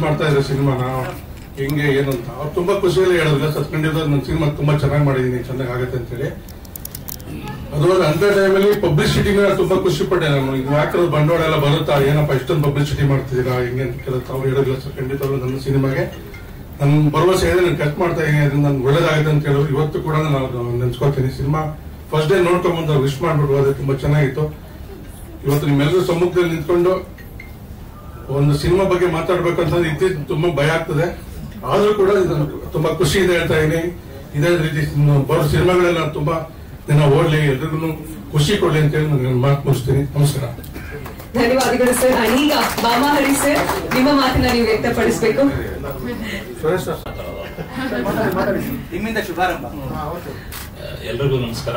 ಮಾಡ್ತಾ ಇದ್ದಾರೆ ಸಿನಿಮಾನ ಹೆಂಗೆ ಏನು ಅಂತ ಅವ್ರು ತುಂಬಾ ಖುಷಿಯಲ್ಲಿ ಹೇಳಿದ್ರು ಸರ್ ಖಂಡಿತ ನನ್ನ ಸಿನಿಮಾ ತುಂಬಾ ಚೆನ್ನಾಗಿ ಮಾಡಿದೀನಿ ಚೆನ್ನಾಗಿ ಆಗುತ್ತೆ ಅಂತೇಳಿ ಅದು ಅಂತ ಟೈಮಲ್ಲಿ ಪಬ್ಲಿಸಿಟಿ ತುಂಬಾ ಖುಷಿ ಪಟ್ಟೆ ನಾನು ಈಗ ಯಾಕಂದ್ರೆ ಬಂಡವಾಳ ಎಲ್ಲ ಬರುತ್ತಾ ಏನಪ್ಪ ಇಷ್ಟೊಂದು ಪಬ್ಲಿಸಿಟಿ ಮಾಡ್ತಿದ್ದೀರಾ ಹೆಂಗೆ ಅಂತ ಕೇಳುತ್ತೆ ಅವ್ರು ಹೇಳಿಲ್ಲ ಸರ್ ಖಂಡಿತವಾಗ್ಲೂ ನನ್ನ ಸಿನಿಮಾಗೆ ನನ್ನ ಭರವಸೆ ಇದೆ ನಾನು ಕಟ್ ಮಾಡ್ತಾ ಇದೀನಿ ಅದರಿಂದ ನನ್ಗೆ ಒಳ್ಳೇದಾಗುತ್ತೆ ಅಂತ ಹೇಳಿದ್ರು ಇವತ್ತು ಕೂಡ ನಾನು ನೆನ್ಸ್ಕೊಳ್ತೀನಿ ಸಿನಿಮಾ ಫಸ್ಟ್ ಡೇ ನೋಡ್ಕೊಂಡ್ ಬಂದು ವಿಶ್ ಮಾಡ್ಬಿಟ್ಟು ಹೋದ್ರೆ ತುಂಬಾ ಚೆನ್ನಾಗಿತ್ತು ಇವತ್ತು ನಿಮ್ಮೆಲ್ಲರೂ ಸಮ್ಮುಖದಲ್ಲಿ ನಿಂತ್ಕೊಂಡು ಒಂದು ಸಿನಿಮಾ ಬಗ್ಗೆ ಮಾತಾಡ್ಬೇಕಂತಂದ್ರೆ ಇತ್ತೀಚೆಗೆ ತುಂಬಾ ಭಯ ಆಗ್ತದೆ ಆದ್ರೂ ಕೂಡ ಇದು ತುಂಬಾ ಖುಷಿ ಇದೆ ಹೇಳ್ತಾ ಇದೀನಿ ಇದೇ ರೀತಿ ಇನ್ನು ಬರೋ ಸಿನಿಮಾಗಳೆಲ್ಲ ತುಂಬಾ ದಿನ ಓಡ್ಲಿ ಎಲ್ರಿಗೂ ಖುಷಿ ಕೊಡ್ಲಿ ಅಂತ ಹೇಳಿ ನಾನು ಮಾತು ಮುಗಿಸ್ತೀನಿ ನಮಸ್ಕಾರ ಧನ್ಯವಾದಗಳು ಸರ್ And ಈಗ ಮಾಮಾ ಹರಿ ಸರ್ ನಿಮ್ಮ ಮಾತನ್ನ ನೀವು ವ್ಯಕ್ತಪಡಿಸಬೇಕು ಸುರೇಶ್ ಸರ್ ನಿಮ್ಮಿಂದ ಶುಭಾರಂಭ ಎಲ್ರಿಗೂ ನಮಸ್ಕಾರ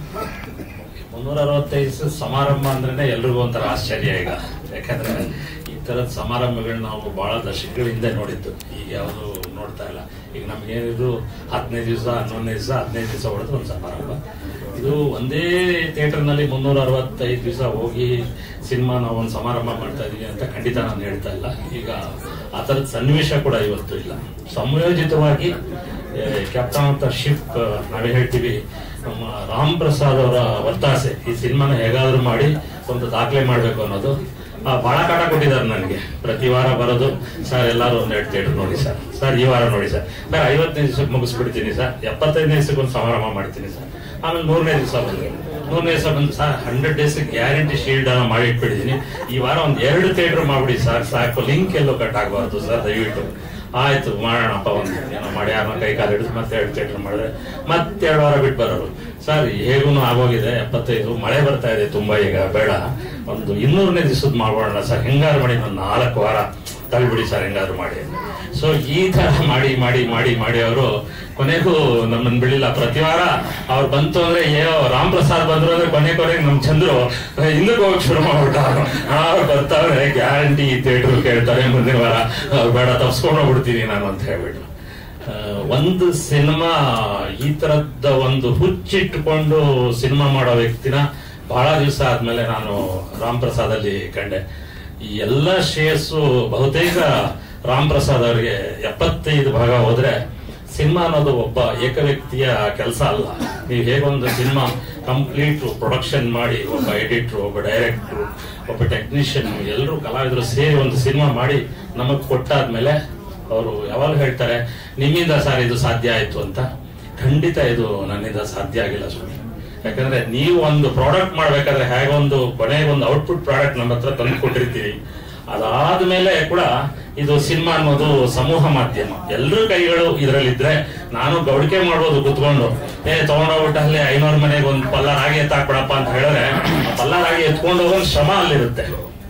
ಮುನ್ನೂರ ಅರವತ್ತೈದು ದಿವಸ ಸಮಾರಂಭ ಅಂದ್ರೇನೆ ಎಲ್ರಿಗೂ ಒಂಥರ ಆಶ್ಚರ್ಯ ಈಗ ಯಾಕಂದ್ರೆ ಈ ತರದ ಸಮಾರಂಭಗಳನ್ನ ನಾವು ಬಹಳ ದಶಕಗಳ ಹಿಂದೆ ನೋಡಿದ್ದು ಈಗ ಯಾವುದು ನೋಡ್ತಾ ಇಲ್ಲ ಈಗ ನಮ್ಗೇನಿದ್ರು ಹದಿನೈದು ದಿವಸ ಹನ್ನೊಂದನೇ ದಿವಸ ಹದಿನೈದು ದಿವಸ ಹೊಡೆದು ಒಂದು ಸಮಾರಂಭ ಇದು ಒಂದೇ ಥಿಯೇಟರ್ ನಲ್ಲಿ ಮುನ್ನೂರ ಅರವತ್ತೈದು ದಿವಸ ಹೋಗಿ ಸಿನಿಮಾ ನಾವು ಒಂದು ಸಮಾರಂಭ ಮಾಡ್ತಾ ಇದೀವಿ ಅಂತ ಖಂಡಿತ ನಾನು ಹೇಳ್ತಾ ಇಲ್ಲ ಈಗ ಆ ಥರದ ಸನ್ನಿವೇಶ ಕೂಡ ಇವತ್ತು ಇಲ್ಲ ಸಂಯೋಜಿತವಾಗಿ ಕ್ಯಾಪ್ಟನ್ ಆಫ್ ದ ಶಿಪ್ ನಾವೇ ಹೇಳ್ತೀವಿ ನಮ್ಮ ರಾಮ್ ಪ್ರಸಾದ್ ಅವರ ಒತ್ತಾಸೆ ಈ ಸಿನಿಮಾನ ಹೇಗಾದ್ರೂ ಮಾಡಿ ಒಂದು ದಾಖಲೆ ಮಾಡ್ಬೇಕು ಅನ್ನೋದು ಆ, ಬಹಳ ಕಾಟ ಕೊಟ್ಟಿದ್ದಾರೆ ನನಗೆ ಪ್ರತಿ ವಾರ ಬರೋದು ಸರ್ ಎಲ್ಲಾರು ಒಂದೆರಡು ಥಿಯೇಟರ್ ನೋಡಿ ಸರ್ ಸರ್ ಈ ವಾರ ನೋಡಿ ಸರ್ ಸರ್ ಐವತ್ತನೇ ದಿವಸಕ್ಕೆ ಮುಗಿಸ್ಬಿಡ್ತೀನಿ ಸರ್ ಎಪ್ಪತ್ತೈದನೇ ದಿವಸಕ್ಕೆ ಒಂದು ಸಮಾರಂಭ ಮಾಡ್ತೀನಿ ಸರ್ ಆಮೇಲೆ ನೂರನೇ ದಿವಸ ಬಂದು ನೂರನೇ ದಿವಸ ಬಂದು sir hundred days guarantee shield ಮಾಡಿ ಇಟ್ಬಿಟ್ಟಿದ್ದೀನಿ ಈ ವಾರ ಒಂದ್ ಎರಡು ಥಿಯೇಟರ್ ಮಾಡ್ಬಿಡಿ ಸರ್ ಸಾಕು ಲಿಂಕ್ ಎಲ್ಲೋ ಕಟ್ ಆಗಬಾರ್ದು ಸರ್ ದಯವಿಟ್ಟು ಆಯ್ತು ಮಾಡೋಣಪ್ಪ ಒಂದು ಏನೋ ಮಾಡಿ ಯಾರನ್ನ ಕೈ ಕಾಲು ಹಿಡಿದು ಮತ್ತೆ ಎರಡು ಥಿಯೇಟರ್ ಮಾಡಿದ್ರೆ ಮತ್ತೆ ಎರಡು ವಾರ ಬಿಟ್ಟು ಬರೋರು ಸರ್ ಹೇಗೂ ಆಗೋಗಿದೆ ಎಪ್ಪತ್ತೈದು ಮಳೆ ಬರ್ತಾ ಇದೆ ತುಂಬಾ ಈಗ ಬೇಡ ಒಂದು ಇನ್ನೂರನೇ ದಿವಸದ ಮಾಡೋಣ ಸರ್ ಹೆಂಗಾರು ಮಾಡಿ ಒಂದು ನಾಲ್ಕು ವಾರ ತಳ್ಳಿಬಿಡಿ ಸರ್ ಹೆಂಗಾದ್ರು ಮಾಡಿ ಸೊ ಈ ತರ ಮಾಡಿ ಮಾಡಿ ಮಾಡಿ ಮಾಡಿ ಅವರು ಕೊನೆಗೂ ನಮ್ಮನ್ನ ಬಿಡಲಿಲ್ಲ ಪ್ರತಿ ವಾರ ಅವ್ರು ಬಂತು ಅಂದ್ರೆ ಏನೋ ರಾಮ್ ಪ್ರಸಾದ್ ಬಂದ್ರು ಅಂದ್ರೆ ಕೊನೆ ಕೊನೆಗೆ ನಮ್ ಚಂದ್ರು ಹಿಂದಕ್ಕೆ ಹೋಗಕ್ ಶುರು ಮಾಡ್ಬಿಟ್ಟ ಅವ್ರು ಬರ್ತಾವ್ರೆ ಗ್ಯಾರಂಟಿ ಈ ಥಿಯೇಟರ್ ಕೇಳ್ತಾರೆ ಮುಂದಿನ ವಾರ ಅವ್ರು ಬೇಡ ತಪ್ಸ್ಕೊಂಡು ಹೋಗ್ಬಿಡ್ತೀನಿ ನಾನು ಅಂತ ಹೇಳ್ಬಿಟ್ಟು ಆ, ಒಂದು ಸಿನಿಮಾ ಈ ತರದ ಒಂದು ಹುಚ್ಚಿಟ್ಟುಕೊಂಡು ಸಿನಿಮಾ ಮಾಡೋ ವ್ಯಕ್ತಿನ ಬಹಳ ದಿವಸ ಆದ್ಮೇಲೆ ನಾನು ರಾಮ್ ಪ್ರಸಾದ್ ಅಲ್ಲಿ ಕಂಡೆ ಈ ಎಲ್ಲ ಶ್ರೇಯಸ್ಸು ಬಹುತೇಕ ರಾಮ್ ಪ್ರಸಾದ್ ಅವರಿಗೆ ಎಪ್ಪತ್ತೈದು ಭಾಗ ಹೋದ್ರೆ ಸಿನಿಮಾ ಅನ್ನೋದು ಒಬ್ಬ ಏಕ ವ್ಯಕ್ತಿಯ ಕೆಲಸ ಅಲ್ಲ ನೀವು ಹೇಗೊಂದು ಸಿನಿಮಾ ಕಂಪ್ಲೀಟ್ ಪ್ರೊಡಕ್ಷನ್ ಮಾಡಿ ಒಬ್ಬ ಎಡಿಟರ್ ಒಬ್ಬ ಡೈರೆಕ್ಟರ್ ಒಬ್ಬ ಟೆಕ್ನಿಷಿಯನ್ ಎಲ್ಲರೂ ಕಲಾವಿದರು ಸೇರಿ ಒಂದು ಸಿನಿಮಾ ಮಾಡಿ ನಮಗ್ ಕೊಟ್ಟಾದ್ಮೇಲೆ ಅವರು ಯಾವಾಗ ಹೇಳ್ತಾರೆ ನಿಮ್ಮಿಂದ ಸರ್ ಇದು ಸಾಧ್ಯ ಆಯ್ತು ಅಂತ ಖಂಡಿತ ಇದು ನನ್ನಿಂದ ಸಾಧ್ಯ ಆಗಿಲ್ಲ ಸ್ವಾಮಿ ಯಾಕಂದ್ರೆ ನೀವು ಒಂದು ಪ್ರಾಡಕ್ಟ್ ಮಾಡ್ಬೇಕಾದ್ರೆ ಹೇಗೆ ಒಂದು ಕೊನೆಗೆ ಒಂದು ಔಟ್ಪುಟ್ ಪ್ರಾಡಕ್ಟ್ ನಮ್ಮ ಹತ್ರ ತಂದು ಕೊಟ್ಟಿರ್ತೀವಿ ಅದಾದ್ಮೇಲೆ ಕೂಡ ಇದು ಸಿನಿಮಾ ಅನ್ನೋದು ಸಮೂಹ ಮಾಧ್ಯಮ ಎಲ್ಲರ ಕೈಗಳು ಇದರಲ್ಲಿದ್ರೆ ನಾನು ಗೌಡಿಕೆ ಮಾಡ್ಬೋದು ಕುತ್ಕೊಂಡು ಏ ತಗೊಂಡೋಗ್ಬಿಟ್ಟು ಅಲ್ಲಿ ಐನೂರು ಮನೆಗೆ ಒಂದು ಪಲ್ಲ ರಾಗಿ ಎತ್ತಾಕ್ಬಿಡಪ್ಪ ಅಂತ ಹೇಳಿದ್ರೆ ಆ ಪಲ್ಲ ರಾಗಿ ಎತ್ಕೊಂಡು ಹೋಗೋ ಶ್ರಮ ಅಲ್ಲಿರುತ್ತೆ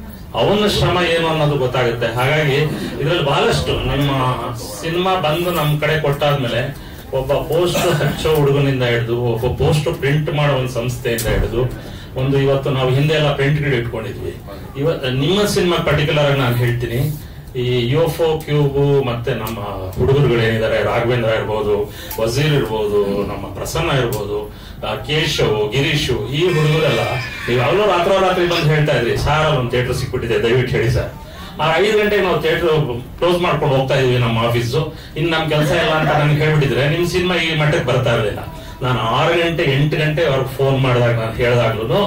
ಅವನ ಶ್ರಮ ಏನು ಅನ್ನೋದು ಗೊತ್ತಾಗುತ್ತೆ ಹಾಗಾಗಿ ಇದ್ರಲ್ಲಿ ಬಹಳಷ್ಟು ನಮ್ಮ ಸಿನಿಮಾ ಬಂದು ನಮ್ ಕಡೆ ಕೊಟ್ಟಾದ್ಮೇಲೆ ಒಬ್ಬ ಪೋಸ್ಟ್ ಹಚ್ಚೋ ಹುಡುಗನಿಂದ ಹಿಡಿದು ಒಬ್ಬ ಪೋಸ್ಟ್ ಪ್ರಿಂಟ್ ಮಾಡೋ ಒಂದು ಸಂಸ್ಥೆಯಿಂದ ಹಿಡಿದು ಒಂದು ಇವತ್ತು ನಾವು ಹಿಂದೆ ಎಲ್ಲ ಪ್ರಿಂಟ್ ಗಿಡ ಇಟ್ಕೊಂಡಿದ್ವಿ ಇವತ್ತು ನಿಮ್ಮ ಸಿನಿಮಾ ಪರ್ಟಿಕ್ಯುಲರ್ ಆಗಿ ನಾನು ಹೇಳ್ತೀನಿ ಈ ಯುಎಫ್ಒ ಕ್ಯೂಬ್ ಮತ್ತೆ ನಮ್ಮ ಹುಡುಗರುಗಳು ಏನಿದ್ದಾರೆ ರಾಘವೇಂದ್ರ ಇರ್ಬೋದು ವಜೀರ್ ಇರ್ಬೋದು ನಮ್ಮ ಪ್ರಸನ್ನ ಇರ್ಬೋದು ಆ, ಕೇಶವ್ ಗಿರೀಶು ಈ ಹುಡುಗರೆಲ್ಲ ನೀವು ಯಾವಾಗಲೂ ರಾತ್ರೋರಾತ್ರಿ ಬಂದು ಹೇಳ್ತಾ ಇದ್ರಿ ಸಾರ್ ಅಲ್ಲಿ ಒಂದು ಥಿಯೇಟರ್ ಸಿಕ್ಬಿಟ್ಟಿದೆ ದಯವಿಟ್ಟು ಹೇಳಿ ಸರ್ ಆ ಐದು ಗಂಟೆಗೆ ನಾವು ಥಿಯೇಟರ್ ಕ್ಲೋಸ್ ಮಾಡ್ಕೊಂಡು ಹೋಗ್ತಾ ಇದೀವಿ ನಮ್ಮ ಆಫೀಸು ಇನ್ನು ನಮ್ ಕೆಲಸ ಇಲ್ಲ ಅಂತ ನನಗೆ ಹೇಳ್ಬಿಟ್ಟಿದ್ರೆ ನಿಮ್ ಸಿನಿಮಾ ಈ ಮಟ್ಟಕ್ಕೆ ಬರ್ತಾ ಇರಲಿಲ್ಲ ನಾನು ಆರು ಗಂಟೆ ಎಂಟು ಗಂಟೆ ಅವ್ರಿಗೆ ಫೋನ್ ಮಾಡಿದಾಗ ನಾನು ಹೇಳಿದಾಗ್ಲೂ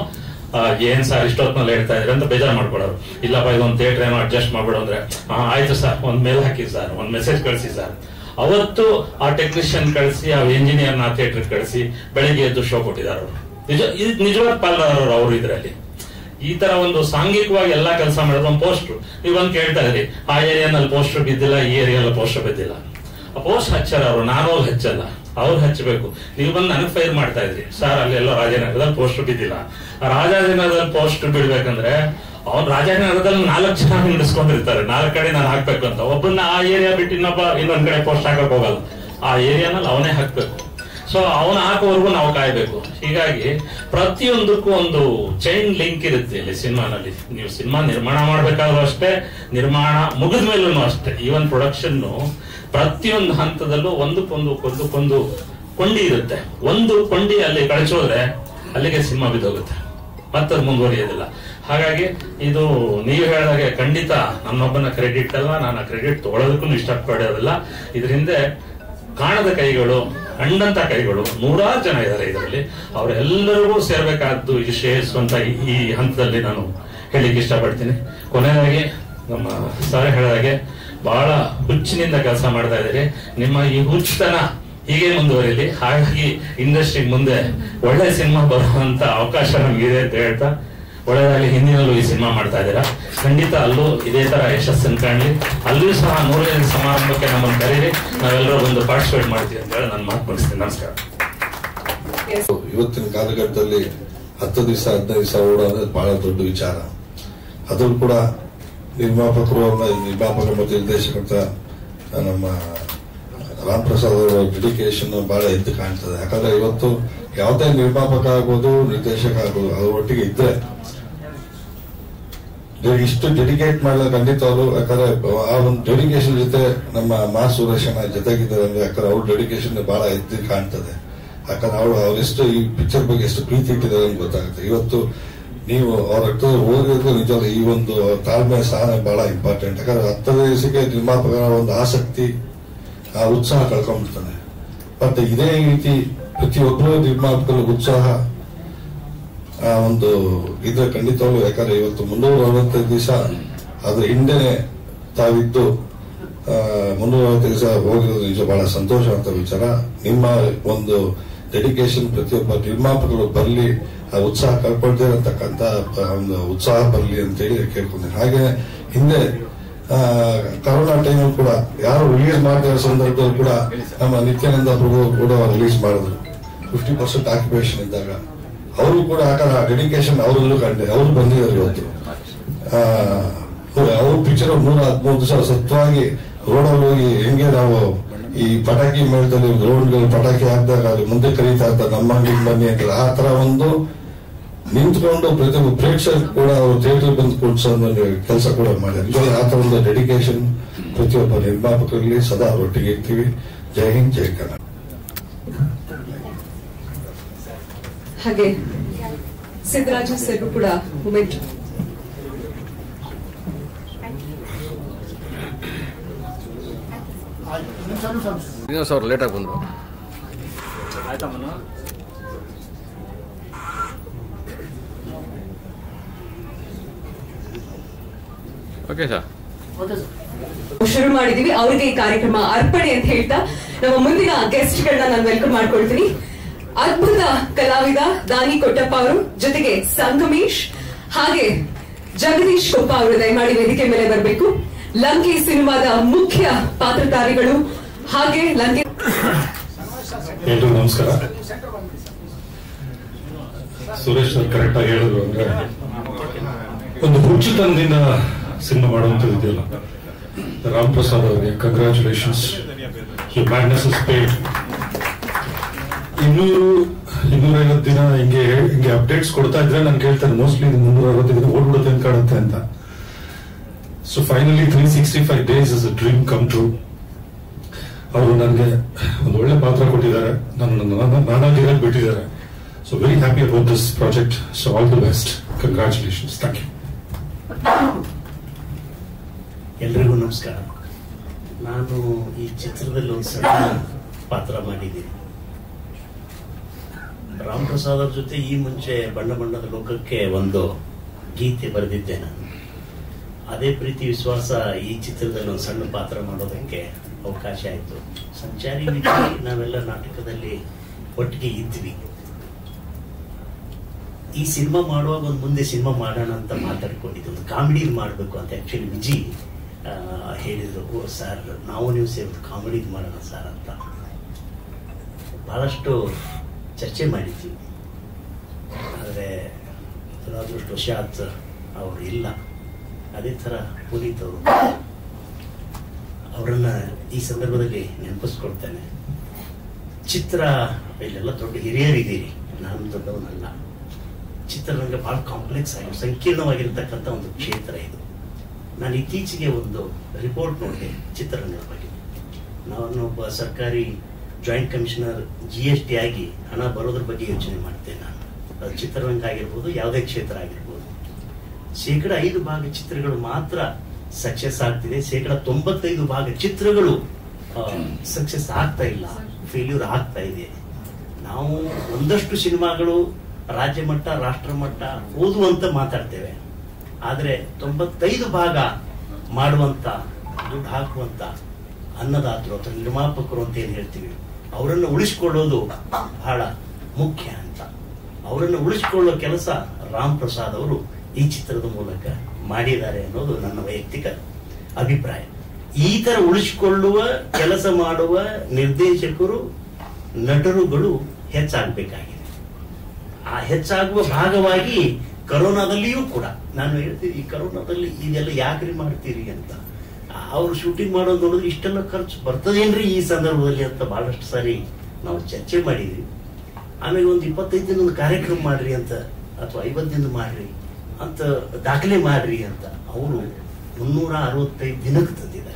ಏನ್ ಸರ್ ಇಷ್ಟೊತ್ನಲ್ಲಿ ಹೇಳ್ತಾ ಇದ್ರಿ ಅಂತ ಬೇಜಾರು ಮಾಡ್ಕೊಳ್ಳೋರು ಇಲ್ಲಪ್ಪ ಇದೊಂದು ಥಿಯೇಟರ್ ಏನೋ ಅಡ್ಜಸ್ಟ್ ಮಾಡ್ಬಿಡು ಅಂದ್ರೆ ಹಾ ಆಯ್ತು ಸರ್ ಒಂದ್ ಮೇಲ್ ಹಾಕಿ ಸರ್ ಒಂದ್ ಮೆಸೇಜ್ ಕಳಿಸಿ ಸರ್ ಅವತ್ತು ಆ ಟೆಕ್ನಿಷಿಯನ್ ಕಳಿಸಿ ಆ ಇಂಜಿನಿಯರ್ ನ ಥಿಯೇಟರ್ ಕಳಿಸಿ ಬೆಳಿಗ್ಗೆ ಎದ್ದು ಶೋ ಕೊಟ್ಟಿದ್ದಾರೆ ಅವರು ನಿಜ ಇದು ನಿಜವಾದ ಪಾಲ್ದಾರರು ಅವರು ಇದರಲ್ಲಿ ಈ ತರ ಒಂದು ಸಾಂಘಿಕವಾಗಿ ಎಲ್ಲಾ ಕೆಲಸ ಮಾಡೋದು ಒಂದು ಪೋಸ್ಟ್ ನೀವು ಬಂದು ಕೇಳ್ತಾ ಇದ್ರಿ ಆ ಏರಿಯಾನಲ್ಲಿ ಪೋಸ್ಟರ್ ಬಿದ್ದಿಲ್ಲ ಈ ಏರಿಯಾದಲ್ಲಿ ಪೋಸ್ಟರ್ ಬಿದ್ದಿಲ್ಲ ಆ ಪೋಸ್ಟ್ ಹಚ್ಚಾರ ಅವರು ನಾನು ಹೋಗಿ ಹಚ್ಚಲ್ಲ ಅವ್ರು ಹಚ್ಚಬೇಕು ನೀವು ಬಂದು ನನಗೆ ಫೈರ್ ಮಾಡ್ತಾ ಇದ್ರಿ ಸರ್ ಅಲ್ಲೆಲ್ಲೋ ರಾಜನಗರದಲ್ಲಿ ಪೋಸ್ಟ್ ಬಿದ್ದಿಲ್ಲ ಆ ರಾಜಾಜಿನಗರದಲ್ಲಿ ಪೋಸ್ಟ್ ಬಿಡ್ಬೇಕಂದ್ರೆ ಅವ್ನು ರಾಜಾಜಿನಗರದಲ್ಲಿ ನಾಲ್ಕು ಜನ ನಿಲ್ಲಿಸ್ಕೊಂಡಿರ್ತಾರೆ ನಾಲ್ಕು ಕಡೆ ನಾನು ಹಾಕ್ಬೇಕು ಅಂತ ಒಬ್ಬನ್ನ ಆ ಏರಿಯಾ ಬಿಟ್ಟು ಇನ್ನೊಬ್ಬ ಇನ್ನೊಂದ್ ಕಡೆ ಪೋಸ್ಟ್ ಹಾಕಕ್ ಹೋಗಲ್ಲ ಆ ಏರಿಯಾನಲ್ಲಿ ಅವನೇ ಹಾಕ್ಬೇಕು ಸೊ ಅವನ ಹಾಕುವವರೆಗೂ ನಾವು ಕಾಯ್ಬೇಕು ಹೀಗಾಗಿ ಪ್ರತಿಯೊಂದಕ್ಕೂ ಒಂದು ಚೈನ್ ಲಿಂಕ್ ಇರುತ್ತೆ ಇಲ್ಲಿ ಸಿನಿಮಾನಲ್ಲಿ ನೀವು ಸಿನಿಮಾ ನಿರ್ಮಾಣ ಮಾಡ್ಬೇಕಾದ್ರೂ ಅಷ್ಟೇ ನಿರ್ಮಾಣ ಮುಗಿದ ಮೇಲೂ ಅಷ್ಟೇ ಈವನ್ ಪ್ರೊಡಕ್ಷನ್ ಪ್ರತಿಯೊಂದು ಹಂತದಲ್ಲೂ ಒಂದಕ್ಕೊಂದು ಒಂದಕ್ಕೊಂದು ಕೊಂಡಿ ಇರುತ್ತೆ ಒಂದು ಕೊಂಡಿ ಅಲ್ಲಿ ಕಳಿಸೋದ್ರೆ ಅಲ್ಲಿಗೆ ಸಿನಿಮಾ ಬಿದ್ದೋಗುತ್ತೆ ಮತ್ತೆ ಅದು ಮುಂದುವರಿಯೋದಿಲ್ಲ ಹಾಗಾಗಿ ಇದು ನೀವು ಹೇಳಿದಾಗೆ ಖಂಡಿತ ನನ್ನೊಬ್ಬನ ಕ್ರೆಡಿಟ್ ಅಲ್ಲ ನಾನು ಆ ಕ್ರೆಡಿಟ್ ತಗೊಳ್ಳೋದಕ್ಕೂ ಇಷ್ಟಪಡೋದಿಲ್ಲ ಇದರಿಂದ ಕಾಣದ ಕೈಗಳು ಹಣ್ಣಂತ ಕೈಗಳು ನೂರಾರು ಜನ ಇದ್ದಾರೆ ಇದರಲ್ಲಿ ಅವರೆಲ್ಲರಿಗೂ ಸೇರ್ಬೇಕಾದ್ದು ಈ ಶ್ರೇಯಸ್ಸು ಅಂತ ಈ- ಈ ಹಂತದಲ್ಲಿ ನಾನು ಹೇಳಿಕ್ಕೆ ಇಷ್ಟಪಡ್ತೀನಿ ಕೊನೆಯದಾಗಿ ನಮ್ಮ ಸರ್ ಹೇಳಿದಾಗೆ ಬಹಳ ಹುಚ್ಚಿನಿಂದ ಕೆಲಸ ಮಾಡ್ತಾ ಇದ್ದೀರಿ ನಿಮ್ಮ ಈ ಹುಚ್ಚುತನ ಹೀಗೆ ಮುಂದುವರಿಲಿ ಹಾಗಾಗಿ ಇಂಡಸ್ಟ್ರಿ ಮುಂದೆ ಒಳ್ಳೆ ಸಿನಿಮಾ ಬರುವಂತ ಅವಕಾಶ ನಮಗಿದೆ ಅಂತ ಹೇಳ್ತಾ ಒಳ್ಳೆದಾಗಲಿ ಹಿಂದಿನಲ್ಲೂ ಈ ಸಿನಿಮಾ ಮಾಡ್ತಾ ಇದ್ದೀರಾ ಖಂಡಿತ ಅಲ್ಲೂ ಇದೇ ತರ ಯಶಸ್ಸನ್ನು ಕಾಣಲಿ ಅಲ್ಲೂ ಸಹ ನೂರನೇ ಸಮಾರಂಭಕ್ಕೆ ನಮ್ಮನ್ನು ಕರೀರಿ ನಾವೆಲ್ಲರೂ ಬಂದು ಪಾರ್ಟಿಸಿಪೇಟ್ ಮಾಡ್ತೀವಿ ಅಂತ ಹೇಳಿ ನಾನು ಮಾತು ಮುಗಿಸ್ತೀನಿ ನಮಸ್ಕಾರ ಇವತ್ತಿನ ಕಾಲಘಟ್ಟದಲ್ಲಿ ಹತ್ತು ದಿವಸ ಹದಿನೈದು ದಿವಸ ಓಡೋದು ಬಹಳ ದೊಡ್ಡ ವಿಚಾರ ಅದು ಕೂಡ ನಿರ್ಮಾಪಕರು ಅಲ್ಲ, ನಿರ್ಮಾಪಕ ಮತ್ತು ನಿರ್ದೇಶಕರ ನಮ್ಮ ರಾಮ್ ಪ್ರಸಾದ್ ಅವರ ಡೆಡಿಕೇಶನ್ ಬಹಳ ಎದ್ದು ಕಾಣ್ತದೆ ಯಾಕಂದ್ರೆ ಇವತ್ತು ಯಾವುದೇ ನಿರ್ಮಾಪಕ ಆಗ್ಬೋದು ನಿರ್ದೇಶಕ ಆಗ್ಬೋದು ಅದ್ರ ಒಟ್ಟಿಗೆ ಇದ್ರೆ ಇವ್ರಿಗೆ ಇಷ್ಟು ಡೆಡಿಕೇಟ್ ಮಾಡಲು ಖಂಡಿತವಾಗ್ಲು ಯಾಕಂದ್ರೆ ಆ ಒಂದು ಡೆಡಿಕೇಶನ್ ಜೊತೆ ನಮ್ಮ ಮಾ ಸುರೇಶನ ಜೊತೆಗಿದ್ದಾರೆ ಅಂದ್ರೆ ಯಾಕಂದ್ರೆ ಅವ್ರ ಡೆಡಿಕೇಶನ್ ಬಹಳ ಎದ್ದು ಕಾಣ್ತದೆ ಯಾಕಂದ್ರೆ ಅವ್ರು ಅವರೆಷ್ಟು ಈ ಪಿಕ್ಚರ್ ಬಗ್ಗೆ ಎಷ್ಟು ಪ್ರೀತಿ ಇಟ್ಟಿದ್ದಾರೆ ಅಂತ ಗೊತ್ತಾಗುತ್ತೆ ಇವತ್ತು ನೀವು ಅವ್ರ ಹತ್ರ ಹೋಗಿರೋದು ನಿಜವಾಗ್ಲೂ ಈ ಒಂದು ತಾಳ್ಮೆ ಸಹನೆ ಬಹಳ ಇಂಪಾರ್ಟೆಂಟ್ ಯಾಕಂದ್ರೆ ಹತ್ತನೇ ದಿವಸಕ್ಕೆ ನಿರ್ಮಾಪಕರ ಒಂದು ಆಸಕ್ತಿ ಆ ಉತ್ಸಾಹ ಕಳ್ಕೊಂಡ್ಬಿಡ್ತಾನೆ ಮತ್ತೆ ಇದೇ ರೀತಿ ಪ್ರತಿಯೊಬ್ಬರು ನಿರ್ಮಾಪಕರು ಉತ್ಸಾಹ ಆ ಒಂದು ಇದ್ರೆ ಖಂಡಿತವಾಗ್ಲು ಯಾಕಂದ್ರೆ ಇವತ್ತು ಮುನ್ನೂರ ಅರವತ್ತೈದು ದಿವಸ ಅದ್ರ ಹಿಂದೆನೆ ತಾವಿದ್ದು ಆ, ಮುನ್ನೂರ ಅರವತ್ತೈದು ದಿವಸ ಹೋಗಿರೋದು ನಿಜ ಬಹಳ ಸಂತೋಷ ಅಂತ ವಿಚಾರ ನಿಮ್ಮ ಒಂದು ಡೆಡಿಕೇಶನ್ ಪ್ರತಿಯೊಬ್ಬ ನಿರ್ಮಾಪಕರು ಬರಲಿ ಆ ಉತ್ಸಾಹ ಕಳ್ಕೊಳ್ದೇ ಇರತಕ್ಕಂತ ಒಂದು ಉತ್ಸಾಹ ಬರಲಿ ಅಂತೇಳಿ ಕೇಳ್ಕೊಂತೀನಿ ಹಾಗೆ ಹಿಂದೆ ಆ, ಕರೋನಾ ಟೈಮಲ್ಲಿ ಕೂಡ ಯಾರು ರಿಲೀಸ್ ಮಾಡ್ತಾ ಇರೋ ಸಂದರ್ಭದಲ್ಲಿ ಕೂಡ ನಮ್ಮ ನಿತ್ಯಾನಂದ ಪ್ರಭು ಕೂಡ ರಿಲೀಸ್ ಮಾಡಿದ್ರು ಫಿಫ್ಟಿ ಪರ್ಸೆಂಟ್ ಆಕ್ಯುಪೇಷನ್ ಇದ್ದಾಗ ಅವರು ಕೂಡ ಆ ಡೆಡಿಕೇಶನ್ ಅವರಲ್ಲೂ ಕಂಡೆ ಅವರು ಬಂದಿದ್ದಾರೆ ಇವತ್ತು ಅವ್ರ ಪಿಕ್ಚರ್ ನೂರ ಹದಿಮೂರು ದಿವಸ ಸತ್ವವಾಗಿ ರೋಡಲ್ಲಿ ಹೋಗಿ ಹೆಂಗೆ ನಾವು ಈ ಪಟಾಕಿ ಮೇಳದಲ್ಲಿ ರೋಡ್ಗಳು ಪಟಾಕಿ ಹಾಕಿದಾಗ ಅಲ್ಲಿ ಮುಂದೆ ಕರೀತಾ ಇರ್ತಾರೆ ನಮ್ಮ ಅಂಗಡಿಗೆ ಬನ್ನಿ ಅಂತ ಆ ತರ ಒಂದು ನಿಂತ್ಕೊಂಡು ಪ್ರತಿಯೊಬ್ಬ ಪ್ರೇಕ್ಷಕರು ಕೂಡ ಅವರು ಥಿಯೇಟರ್ ಬಂದು ಕೂಡ್ಸೋ ಕೆಲಸ ಕೂಡ ಮಾಡಿದ್ದಾರೆ ನಿಜವಾಗ್ಲೂ ಆ ತರ ಒಂದು ಡೆಡಿಕೇಶನ್ ಪ್ರತಿಯೊಬ್ಬ ನಿರ್ಮಾಪಕರಲ್ಲಿ ಸದಾ ಅವರೊಟ್ಟಿಗೆ ಇರ್ತೀವಿ ಜೈ ಹಿಂದ್ ಜೈ ಕನ್ನಡ ಹಾಗೆ ಸಿದ್ದರಾಜು ಸರ್ ಕೂಡ ಮೂಮೆಂಟ್ ಶ್ರೀನಿವಾಸ್ ಅವ್ರು ಲೇಟಾಗಿ ಬಂದರು ಓಕೆ ಸರ್ ಶುರು ಮಾಡಿದೀವಿ ಅವ್ರಿಗೆ ಈ ಕಾರ್ಯಕ್ರಮ ಅರ್ಪಣೆ ಅಂತ ಹೇಳ್ತಾ ನಮ್ಮ ಮುಂದಿನ ಗೆಸ್ಟ್ ಗಳನ್ನ ನಾನು ವೆಲ್ಕಮ್ ಮಾಡ್ಕೊಳ್ತೀನಿ ಅದ್ಭುತ ಕಲಾವಿದ ದಾನಿ ಕೊಟ್ಟಪ್ಪ ಅವರು ಜೊತೆಗೆ ಸಂಗಮೇಶ್ ಹಾಗೆ ಜಗದೀಶ್ ಕೊಪ್ಪ ಅವರು ದಯಮಾಡಿ ವೇದಿಕೆ ಮೇಲೆ ಬರಬೇಕು ಲಂಕಿ ಸಿನಿಮಾದ ಮುಖ್ಯ ಪಾತ್ರಧಾರಿಗಳು ಹಾಗೆ ಲಂಕಿ ಎಲ್ರಿಗೂ ನಮಸ್ಕಾರ ಸುರೇಶ್ ಅವ್ರು ಕರೆಕ್ಟ್ ಆಗಿ ಹೇಳಿದ್ರು ಅಂದ್ರೆ ಒಂದು ಹುಚ್ಚುತನದಿಂದ ಸಿನಿಮಾ ಮಾಡುವಂಥದ್ದು ಇದೆಯಲ್ಲ ರಾಮ್ ಪ್ರಸಾದ್ ಅವರಿಗೆ ಕಂಗ್ರ್ಯಾಚುಲೇಷನ್ಸ್ ಈ ಮ್ಯಾಡ್ನೆಸ್ ಇಸ್ ಪೇಡ್ ಇನ್ನೂರು ಇನ್ನೂರೈವತ್ತು ದಿನ ಹಿಂಗೆ ಹಿಂಗೆ ಅಪ್ಡೇಟ್ಸ್ ಕೊಡ್ತಾ ಇದ್ರೆ ನಾನು ಕೇಳ್ತೇನೆ ಮೋಸ್ಟ್ಲಿ ಮುನ್ನೂರ ಅರವತ್ತು ದಿನ ಓಡ್ಬಿಡುತ್ತೆ ಅಂತ ಕಾಣುತ್ತೆ ಅಂತ so finally three sixty five days is a dream come true ಅವರು ನನಗೆ ಒಂದು ಒಳ್ಳೆ ಪಾತ್ರ ಕೊಟ್ಟಿದ್ದಾರೆ ನನ್ನ ನಾನಾಗಿರೋದು ಬಿಟ್ಟಿದ್ದಾರೆ so very happy about this project so all the best congratulations thank you ಎಲ್ರಿಗೂ ನಮಸ್ಕಾರ ನಾನು ಈ ಚಿತ್ರದಲ್ಲಿ ಒಂದು ಸಣ್ಣ ಪಾತ್ರ ಮಾಡಿದ್ದೀನಿ ರಾಮ್ ಪ್ರಸಾದ್ ಅವ್ರ ಜೊತೆ ಈ ಮುಂಚೆ ಬಣ್ಣ ಬಣ್ಣದ ಲೋಕಕ್ಕೆ ಒಂದು ಗೀತೆ ಬರೆದಿದ್ದೆ ನಾನು ಅದೇ ಪ್ರೀತಿ ವಿಶ್ವಾಸ ಈ ಚಿತ್ರದಲ್ಲಿ ಒಂದು ಸಣ್ಣ ಪಾತ್ರ ಮಾಡೋದಕ್ಕೆ ಅವಕಾಶ ಆಯಿತು ಸಂಚಾರಿ ವಿಜಯ್ ನಾವೆಲ್ಲ ನಾಟಕದಲ್ಲಿ ಒಟ್ಟಿಗೆ ಇದ್ವಿ ಈ ಸಿನಿಮಾ ಮಾಡುವಾಗ ಒಂದು ಮುಂದೆ ಸಿನಿಮಾ ಮಾಡೋಣ ಅಂತ ಮಾತಾಡ್ಕೊಂಡಿದ್ದು ಒಂದು ಕಾಮಿಡಿ ಮಾಡಬೇಕು ಅಂತ ಆಕ್ಚುಲಿ ವಿಜಿ ಆ, ಹೇಳಿದ್ರು ಓ ಸರ್ ನಾವು ನೀವು ಸೇರಿ ಕಾಮಿಡಿ ಮಾಡೋಣ ಸರ್ ಅಂತ ಬಹಳಷ್ಟು ಚರ್ಚೆ ಮಾಡಿದ್ವಿ ಆದರೆ ದುರದೃಷ್ಟವಶಾತ್ ಅವರು ಇಲ್ಲ ಅದೇ ಥರ ಪುನೀತ್ ಅವರು ಅವರನ್ನ ಈ ಸಂದರ್ಭದಲ್ಲಿ ನೆನಪಿಸ್ಕೊಳ್ತೇನೆ ಚಿತ್ರ ಇಲ್ಲೆಲ್ಲ ದೊಡ್ಡ ಹಿರಿಯರಿದ್ದೀರಿ ನಾನು ದೊಡ್ಡವನಲ್ಲ ಚಿತ್ರರಂಗ ಬಹಳ ಕಾಂಪ್ಲೆಕ್ಸ್ ಆಗಿ ಸಂಕೀರ್ಣವಾಗಿರ್ತಕ್ಕಂಥ ಒಂದು ಕ್ಷೇತ್ರ ಇದು ನಾನು ಇತ್ತೀಚೆಗೆ ಒಂದು ರಿಪೋರ್ಟ್ ನೋಡಿದೆ ಚಿತ್ರರಂಗದ ಬಗ್ಗೆ ನಾನು ಒಬ್ಬ ಸರ್ಕಾರಿ joint commissioner G S T ಆಗಿ ಹಣ ಬರೋದ್ರ ಬಗ್ಗೆ ಯೋಚನೆ ಮಾಡ್ತೇನೆ ನಾನು ಅದು ಚಿತ್ರರಂಗ ಆಗಿರ್ಬೋದು ಯಾವುದೇ ಕ್ಷೇತ್ರ ಆಗಿರ್ಬೋದು ಶೇಕಡ ಐದು ಭಾಗ ಚಿತ್ರಗಳು ಮಾತ್ರ ಸಕ್ಸಸ್ ಆಗ್ತಿದೆ ಶೇಕಡ ತೊಂಬತ್ತೈದು ಭಾಗ ಚಿತ್ರಗಳು ಸಕ್ಸಸ್ ಆಗ್ತಾ ಇಲ್ಲ ಫೇಲ್ಯೂರ್ ಆಗ್ತಾ ಇದೆ ನಾವು ಒಂದಷ್ಟು ಸಿನಿಮಾಗಳು ರಾಜ್ಯ ಮಟ್ಟ ರಾಷ್ಟ್ರ ಮಟ್ಟ ಓದುವಂತ ಮಾತಾಡ್ತೇವೆ ಆದ್ರೆ ತೊಂಬತ್ತೈದು ಭಾಗ ಮಾಡುವಂತ ದುಡ್ಡು ಹಾಕುವಂತ ಅನ್ನದಾತರು ಅಥವಾ ನಿರ್ಮಾಪಕರು ಅಂತ ಏನ್ ಹೇಳ್ತೀವಿ ಅವರನ್ನು ಉಳಿಸಿಕೊಳ್ಳೋದು ಬಹಳ ಮುಖ್ಯ ಅಂತ ಅವರನ್ನು ಉಳಿಸಿಕೊಳ್ಳೋ ಕೆಲಸ ರಾಮ್ ಪ್ರಸಾದ್ ಅವರು ಈ ಚಿತ್ರದ ಮೂಲಕ ಮಾಡಿದ್ದಾರೆ ಅನ್ನೋದು ನನ್ನ ವೈಯಕ್ತಿಕ ಅಭಿಪ್ರಾಯ ಈ ತರ ಉಳಿಸಿಕೊಳ್ಳುವ ಕೆಲಸ ಮಾಡುವ ನಿರ್ದೇಶಕರು ನಟರುಗಳು ಹೆಚ್ಚಾಗಬೇಕಾಗಿದೆ ಆ ಹೆಚ್ಚಾಗುವ ಭಾಗವಾಗಿ ಕರೋನಾದಲ್ಲಿಯೂ ಕೂಡ ನಾನು ಹೇಳ್ತೀನಿ ಈ ಕರೋನಾದಲ್ಲಿ ಇದೆಲ್ಲ ಯಾಕ್ರಿ ಮಾಡ್ತೀರಿ ಅಂತ ಅವ್ರು ಶೂಟಿಂಗ್ ಮಾಡೋದು ನೋಡಿದ್ರೆ ಇಷ್ಟೆಲ್ಲ ಖರ್ಚು ಬರ್ತದೇನ್ರಿ ಈ ಸಂದರ್ಭದಲ್ಲಿ ಅಂತ ಬಹಳಷ್ಟು ಸಾರಿ ನಾವು ಚರ್ಚೆ ಮಾಡಿದ್ವಿ ಆಮೇಲೆ ಒಂದು ಇಪ್ಪತ್ತೈದು ದಿನ ಒಂದು ಕಾರ್ಯಕ್ರಮ ಮಾಡ್ರಿ ಅಂತ ಅಥವಾ ಐವತ್ತು ದಿನ ಮಾಡ್ರಿ ಅಂತ ದಾಖಲೆ ಮಾಡ್ರಿ ಅಂತ ಅವರು ಮುನ್ನೂರ ಅರವತ್ತೈದು ದಿನಕ್ಕೆ ತಂದಿದ್ದಾರೆ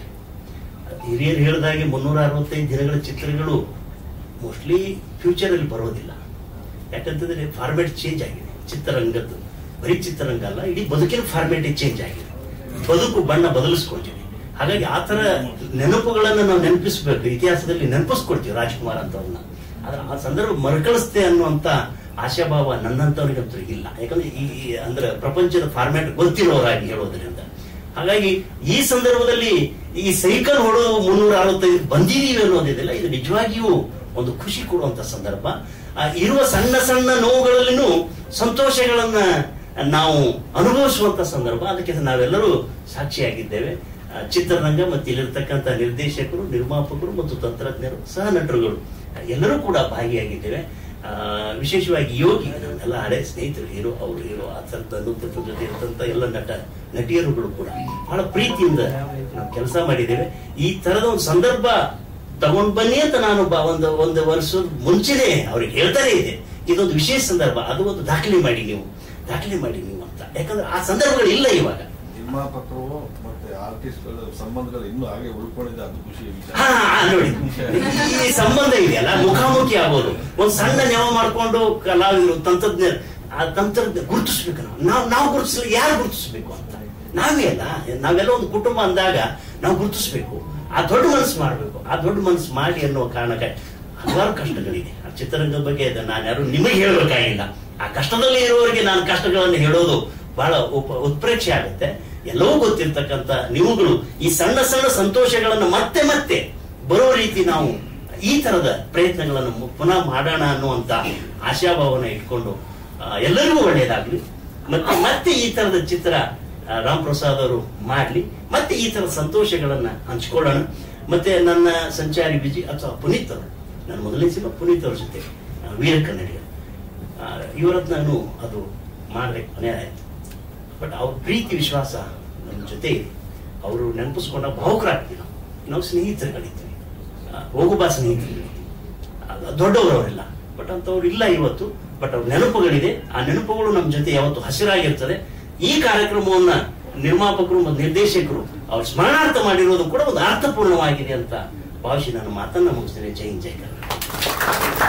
ಹಿರಿಯರು ಹೇಳಿದಾಗೆ ಮುನ್ನೂರ ಅರವತ್ತೈದು ದಿನಗಳ ಚಿತ್ರಗಳು ಮೋಸ್ಟ್ಲಿ ಫ್ಯೂಚರ್ ಅಲ್ಲಿ ಬರೋದಿಲ್ಲ ಯಾಕಂತಂದ್ರೆ ಫಾರ್ಮ್ಯಾಟ್ ಚೇಂಜ್ ಆಗಿದೆ ಚಿತ್ರರಂಗದ್ದು ಬರೀ ಚಿತ್ರರಂಗ ಅಲ್ಲ ಇಡೀ ಬದುಕಿನ ಫಾರ್ಮ್ಯಾಟ್ ಚೇಂಜ್ ಆಗಿದೆ ಬದುಕು ಬಣ್ಣ ಬದಲಿಸ್ಕೊಳ್ತೀವಿ ಹಾಗಾಗಿ ಆ ತರ ನೆನಪುಗಳನ್ನ ನಾವು ನೆನಪಿಸ್ಬೇಕು ಇತಿಹಾಸದಲ್ಲಿ ನೆನಪಿಸ್ಕೊಳ್ತೀವಿ ರಾಜ್ಕುಮಾರ್ ಅಂತವ್ರನ್ನ ಆದ್ರೆ ಆ ಸಂದರ್ಭ ಮರುಕಳಿಸ್ತೆ ಅನ್ನುವಂತ ಆಶಾಭಾವ ನನ್ನಂತವರಿಗಂತೂ ಇಲ್ಲ ಯಾಕಂದ್ರೆ ಈ ಈ- ಅಂದ್ರೆ ಪ್ರಪಂಚದ ಫಾರ್ಮ್ಯಾಟ್ ಗೊತ್ತಿರೋರಾಗಿ ಹೇಳೋದ್ರಿಂದ ಹಾಗಾಗಿ ಈ ಸಂದರ್ಭದಲ್ಲಿ ಈ ಸೈಕಲ್ ಹೊಡೋದು ಮುನ್ನೂರ ಅರವತ್ತೈದು ಬಂದಿದೀವಿ ಅನ್ನೋದಿದೆಲ್ಲ ಇದು ನಿಜವಾಗಿಯೂ ಒಂದು ಖುಷಿ ಕೊಡುವಂತ ಸಂದರ್ಭ ಆ, ಇರುವ ಸಣ್ಣ ಸಣ್ಣ ನೋವುಗಳಲ್ಲಿನೂ ಸಂತೋಷಗಳನ್ನ ನಾವು ಅನುಭವಿಸುವಂತ ಸಂದರ್ಭ ಅದಕ್ಕೆ ನಾವೆಲ್ಲರೂ ಸಾಕ್ಷಿಯಾಗಿದ್ದೇವೆ ಆ, ಚಿತ್ರರಂಗ ಮತ್ತು ಇಲ್ಲಿರ್ತಕ್ಕಂಥ ನಿರ್ದೇಶಕರು ನಿರ್ಮಾಪಕರು ಮತ್ತು ತಂತ್ರಜ್ಞರು ಸಹ ನಟರುಗಳು ಎಲ್ಲರೂ ಕೂಡ ಭಾಗಿಯಾಗಿದ್ದೇವೆ ಆ, ವಿಶೇಷವಾಗಿ ಯೋಗಿ ನಮ್ಮೆಲ್ಲ ಹಳೆ ಸ್ನೇಹಿತರು ಹೀರೋ ಅವರು ಹೀರೋ ಆ ಥರದ ನೃತ್ಯದ ಜೊತೆ ಇರ್ತಂತ ಎಲ್ಲ ನಟ ನಟಿಯರುಗಳು ಕೂಡ ಬಹಳ ಪ್ರೀತಿಯಿಂದ ನಾವು ಕೆಲಸ ಮಾಡಿದ್ದೇವೆ ಈ ತರದ ಒಂದು ಸಂದರ್ಭ ತಗೊಂಡ್ ಬನ್ನಿ ಅಂತ ನಾನು ಬ- ಒಂದು ಒಂದು ವರ್ಷದ ಮುಂಚೆನೆ ಅವ್ರಿಗೆ ಹೇಳ್ತಾನೆ ಇದೆ ಇದೊಂದು ವಿಶೇಷ ಸಂದರ್ಭ ಅದು ಒಂದು ದಾಖಲೆ ಮಾಡಿ ನೀವು ದಾಖಲೆ ಮಾಡಿ ನೀವು ಅಂತ ಯಾಕಂದ್ರೆ ಆ ಸಂದರ್ಭಗಳು ಇಲ್ಲ ಇವಾಗ ನಿರ್ಮಾಪಕರು ಮತ್ತೆ ಆರ್ಟಿಸ್ಟ್ಗಳ ಸಂಬಂಧಗಳು ಇನ್ನೂ ಹಾಗೆ ಉಳ್ಕೊಂಡಿದೆ ಅದು ಖುಷಿ ವಿಚಾರ ಹಾ ಹಾ, ನೋಡಿ ಈ ಸಂಬಂಧ ಇದೆಯಲ್ಲ ಮುಖಾಮುಖಿ ಆಗೋದು ಒಂದ್ ಸಣ್ಣ ನೆವ ಮಾಡ್ಕೊಂಡು ಕಲಾವಿದರು ತಂತ್ರಜ್ಞ ಆ ತಂತ್ರಜ್ಞ ಗುರುತಿಸ್ಬೇಕು ನಾವು ನಾವು ನಾವು ಗುರುತಿಸಲಿ ಯಾರು ಗುರುತಿಸ್ಬೇಕು ಅಂತ ನಾವೇ ಅಲ್ಲ ನಾವೆಲ್ಲ ಒಂದು ಕುಟುಂಬ ಅಂದಾಗ ನಾವು ಗುರುತಿಸ್ಬೇಕು ಆ ದೊಡ್ಡ ಮನಸ್ಸು ಮಾಡ್ಬೇಕು ಆ ದೊಡ್ಡ ಮನಸ್ಸು ಮಾಡಿ ಅನ್ನುವ ಕಾರಣಕ್ಕೆ ಹಲವಾರು ಕಷ್ಟಗಳಿದೆ ಆ ಚಿತ್ರರಂಗದ ಬಗ್ಗೆ ಅದು ನಾನು ಯಾರು ನಿಮಗೆ ಹೇಳ್ಬೇಕಾಗಿಲ್ಲ ಆ ಕಷ್ಟದಲ್ಲಿ ಇರುವವರಿಗೆ ನಾನು ಕಷ್ಟಗಳನ್ನು ಹೇಳೋದು ಬಹಳ ಉಪ ಉತ್ಪ್ರೇಕ್ಷೆ ಆಗುತ್ತೆ ಎಲ್ಲವೂ ಗೊತ್ತಿರ್ತಕ್ಕಂಥ ನೀವುಗಳು ಈ ಸಣ್ಣ ಸಣ್ಣ ಸಂತೋಷಗಳನ್ನು ಮತ್ತೆ ಮತ್ತೆ ಬರೋ ರೀತಿ ನಾವು ಈ ತರದ ಪ್ರಯತ್ನಗಳನ್ನು ಮು- ಪುನಃ ಮಾಡೋಣ ಅನ್ನುವಂತ ಆಶಾಭಾವನೆ ಇಟ್ಕೊಂಡು ಆ, ಎಲ್ಲರಿಗೂ ಒಳ್ಳೆಯದಾಗ್ಲಿ ಮತ್ತೆ ಮತ್ತೆ ಈ ತರದ ಚಿತ್ರ ಆ, ರಾಮ್ ಪ್ರಸಾದ್ ಅವರು ಮಾಡ್ಲಿ ಮತ್ತೆ ಈ ತರ ಸಂತೋಷಗಳನ್ನ ಹಂಚ್ಕೊಳ್ಳೋಣ ಮತ್ತೆ ನನ್ನ ಸಂಚಾರಿ ವಿಜಿ ಅಥವಾ ಪುನೀತ್ ಅವರು ನನ್ನ ಮೊದಲನೇ ಸಿನಿಮಾ ಪುನೀತ್ ಅವ್ರ ಜೊತೆ ಆ, ವೀರ ಕನ್ನಡಿಗ ಇವರದ್ದು ನಾನು ಅದು ಮಾಡ್ಬೇಕು ಕೊನೆ ಆಯ್ತು ಬಟ್ ಅವ್ರ ಪ್ರೀತಿ ವಿಶ್ವಾಸ ನಮ್ಮ ಜೊತೆ ಇದೆ ಅವರು ನೆನಪಿಸ್ಕೊಂಡಾಗ ಭಾವುಕರಾಗ್ತೀವಿ ನಾವು ನಾವು ಸ್ನೇಹಿತರುಗಳಿದ್ದೀವಿ ಆ, ಹೋಗು ಬಾ ಸ್ನೇಹಿತರು ದೊಡ್ಡವರು ಅವರೆಲ್ಲ ಬಟ್ ಅಂತವ್ರು ಇಲ್ಲ ಇವತ್ತು ಬಟ್ ಅವ್ರ ನೆನಪುಗಳಿದೆ ಆ ನೆನಪುಗಳು ನಮ್ಮ ಜೊತೆ ಯಾವತ್ತು ಹಸಿರಾಗಿರ್ತದೆ ಈ ಕಾರ್ಯಕ್ರಮವನ್ನ ನಿರ್ಮಾಪಕರು ಮತ್ತು ನಿರ್ದೇಶಕರು ಅವ್ರು ಸ್ಮರಣಾರ್ಥ ಮಾಡಿರೋದು ಕೂಡ ಒಂದು ಅರ್ಥಪೂರ್ಣವಾಗಿದೆ ಅಂತ ಭಾವಿಸಿ ನಾನು ಮಾತನ್ನ ಮುಗಿಸ್ತೇನೆ ಜೈ ಹಿಂದ್, ಜೈ ಕರ್ನಾಟಕ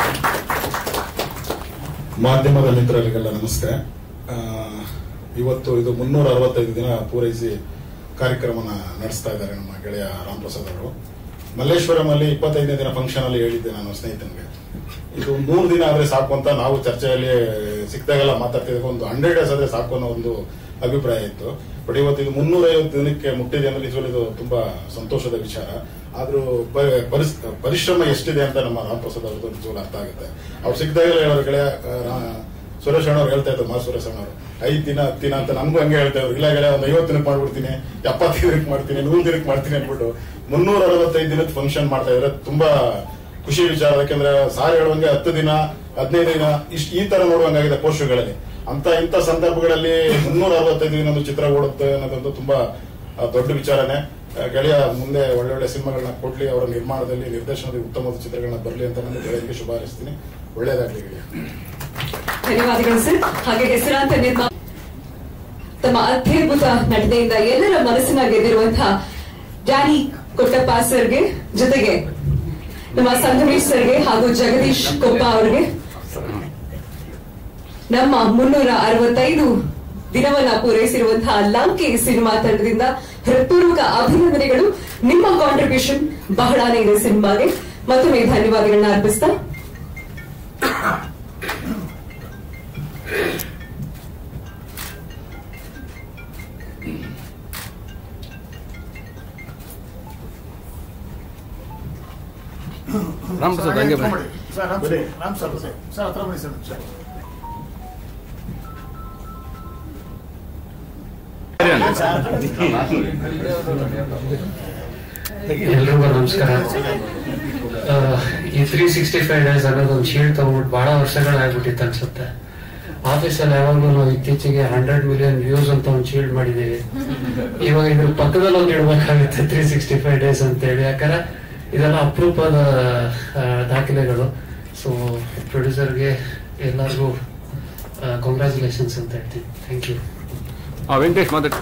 ಮಾಧ್ಯಮದ ಮಿತ್ರರಿಗೆಲ್ಲ ನಮಸ್ತೆ ಆ, ಇವತ್ತು ಇದು ಮುನ್ನೂರ ಅರವತ್ತೈದು ದಿನ ಪೂರೈಸಿ ಕಾರ್ಯಕ್ರಮನ ನಡೆಸ್ತಾ ಇದ್ದಾರೆ ನಮ್ಮ ಗೆಳೆಯ ರಾಮ್ ಪ್ರಸಾದ್ ಅವರು ಮಲ್ಲೇಶ್ವರಂ ಅಲ್ಲಿ ಇಪ್ಪತ್ತೈದನೇ ದಿನ ಫಂಕ್ಷನ್ ಅಲ್ಲಿ ಹೇಳಿದ್ದೆ ನಾನು ಸ್ನೇಹಿತನಿಗೆ ಇದು ನೂರು ದಿನ ಆದ್ರೆ ಸಾಕು ಅಂತ ನಾವು ಚರ್ಚೆಯಲ್ಲಿ ಸಿಕ್ಕಿದಾಗೆಲ್ಲ ಮಾತಾಡ್ತಿದ್ದಾಗ ಒಂದು ಹಂಡ್ರೆಡ್ ಡೇಸ್ ಆದ್ರೆ ಸಾಕು ಅನ್ನೋ ಒಂದು ಅಭಿಪ್ರಾಯ ಇತ್ತು ಬಟ್ ಇವತ್ತು ಇದು ಮುನ್ನೂರೈವತ್ತು ದಿನಕ್ಕೆ ಮುಟ್ಟಿದೆ ಅಂದ್ರೆ ನಿಜವಾಗ್ಲೂ ಇದು ತುಂಬಾ ಸಂತೋಷದ ವಿಚಾರ ಆದ್ರೂ ಪ- ಪರಿಸ್- ಪರಿಶ್ರಮ ಎಷ್ಟಿದೆ ಅಂತ ನಮ್ಮ ರಾಮ್ ಪ್ರಸಾದ್ ಅವ್ರದ್ದು ನಿಜವಾಗ್ಲೂ ಅರ್ಥ ಆಗುತ್ತೆ ಅವ್ರು ಸಿಕ್ಕಿದಾಗಲೇ ಅವ್ರ ಗೆಳೆಯ ಆ, ರಾ- ಸುರೇಶ್ ಅಣ್ಣವ್ರು ಹೇಳ್ತಾ ಇದ್ರು ಮಾ ಸುರೇಶ್ ಅಣ್ಣವ್ರು ಐದ್ ದಿನ ಹತ್ತು ದಿನ ಅಂತ ನಮಗೂ ಹಂಗೆ ಹೇಳ್ತಾ ಇದ್ರು ಇಲ್ಲ ಗೆಳೆಯ ಒಂದು ಐವತ್ತು ದಿನಕ್ಕೆ ಮಾಡ್ಬಿಡ್ತೀನಿ ಎಪ್ಪತ್ತೈದು ದಿನಕ್ಕೆ ಮಾಡ್ತೀನಿ ನೂರು ದಿನಕ್ಕೆ ಮಾಡ್ತೀನಿ ಅಂದ್ಬಿಟ್ಟು ಮುನ್ನೂರ ಅರವತ್ತೈದು ದಿನದ ಫಂಕ್ಷನ್ ಮಾಡ್ತಾ ಇದ್ರೆ ತುಂಬಾ ಖುಷಿ ವಿಚಾರ ಯಾಕಂದ್ರೆ ಸಾರ್ ಹೇಳುವಂಗೆ ಹತ್ತು ದಿನ ಹದಿನೈದು ದಿನ ಇಷ್ಟು ಈ ತರ ನೋಡುವಂಗಾಗಿದೆ ಪೋಸ್ಟ್ಗಳಲ್ಲಿ ಅಂತ ಇಂಥ ಸಂದರ್ಭಗಳಲ್ಲಿ ಮುನ್ನೂರ ಅರವತ್ತೈದು ದಿನದ ಚಿತ್ರ ಓಡುತ್ತೆ ಅನ್ನೋದೊಂದು ತುಂಬಾ ಆ, ದೊಡ್ಡ ವಿಚಾರನೆ ಆ, ಗೆಳೆಯ ಮುಂದೆ ಒಳ್ಳೊಳ್ಳೆ ಸಿನಿಮಾಗಳನ್ನ ಕೊಡ್ಲಿ ಅವರ ನಿರ್ಮಾಣದಲ್ಲಿ ನಿರ್ದೇಶನದಲ್ಲಿ ಉತ್ತಮವಾದ ಚಿತ್ರಗಳನ್ನ ಬರಲಿ ಅಂತ ನಾನು ಗೆಳೆಯರಿಗೆ ಶುಭ ಹಾರೈಸ್ತೀನಿ ಒಳ್ಳೇದಾಗ್ಲಿ ಗೆಳೆಯ ಧನ್ಯವಾದಗಳು ಸರ್ ಹಾಗೆ ಹೆಸರಾಂತ ನಿರ್ಮಾ ತಮ್ಮ ಅತ್ಯದ್ಭುತ ನಟನೆಯಿಂದ ಎಲ್ಲರ ಮನಸ್ಸನ್ನ ಗೆದ್ದಿರುವಂತಹ ಡ್ಯಾನಿ ಕೊಟ್ಟಪ್ಪ ಸರ್ಗೆ ಜೊತೆಗೆ ನಮ್ಮ ಸಂಗಮೇಶ್ ಸರ್ಗೆ ಹಾಗೂ ಜಗದೀಶ್ ಕೊಪ್ಪ ಅವರಿಗೆ ನಮ್ಮ ಮುನ್ನೂರ ಅರವತ್ತೈದು ದಿನವನ್ನ ಪೂರೈಸಿರುವಂತಹ ಲಂಕೆ ಸಿನಿಮಾ ತಂಡದಿಂದ ಹೃತ್ಪೂರ್ವಕ ಅಭಿನಂದನೆಗಳು ನಿಮ್ಮ ಕಾಂಟ್ರಿಬ್ಯೂಷನ್ ಬಹಳಾನೇ ಇದೆ ಸಿನಿಮಾಗೆ ಮತ್ತೊಮ್ಮೆ ಧನ್ಯವಾದಗಳನ್ನ ಅರ್ಪಿಸ್ತಾ ರಾಮ್ ಪ್ರಸಾದ್ ಹಂಗೆ ಬನ್ನಿ. Sir Ram sir Ram sir sir sir ಹತ್ರ ಬನ್ನಿ ಸರ್ ಸರ್ ಎಲ್ರಿಗೂ ನಮಸ್ಕಾರ ಆ, ಈ ತ್ರೀ ಸಿಕ್ಸ್ಟಿ ಫೈವ್ ಡೇಸ್ ಅನ್ನೋದು ಒಂದು ಶೀಲ್ಡ್ ತಗೊಂಡ್ಬಿಟ್ಟು ಬಹಳ ವರ್ಷಗಳಾಗ್ಬಿಟ್ಟಿತ್ತು ಅನ್ಸುತ್ತೆ ಆಫೀಸಲ್ಲಿ ಯಾವಾಗಲೂ ನಾವು ಇತ್ತೀಚೆಗೆ ಹಂಡ್ರೆಡ್ ಮಿಲಿಯನ್ ವ್ಯೂಸ್ ಅಂತ ಒಂದು ಶೀಲ್ಡ್ ಮಾಡಿದ್ದೀವಿ ಇವಾಗ ಇದ್ರ ಪಕ್ಕದಲ್ಲಿ ಒಂದು ಇಡ್ಬೇಕಾಗುತ್ತೆ ತ್ರೀ ಸಿಕ್ಸ್ಟಿ ಫೈವ್ ಡೇಸ್ ಅಂತೇಳಿ ಯಾಕಂದ್ರೆ ಇದೆಲ್ಲ ಅಪರೂಪದ ಆ, ದಾಖಲೆಗಳು ಸೊ ಪ್ರೊಡ್ಯೂಸರ್ಗೆ ಎಲ್ಲರಿಗೂ ಕಂಗ್ರ್ಯಾಚುಲೇಷನ್ಸ್ ಅಂತ ಹೇಳ್ತೀನಿ ಥ್ಯಾಂಕ್ ಯು ಆ ವೆಂಕಟೇಶ್ ಮಾತಾಡಿ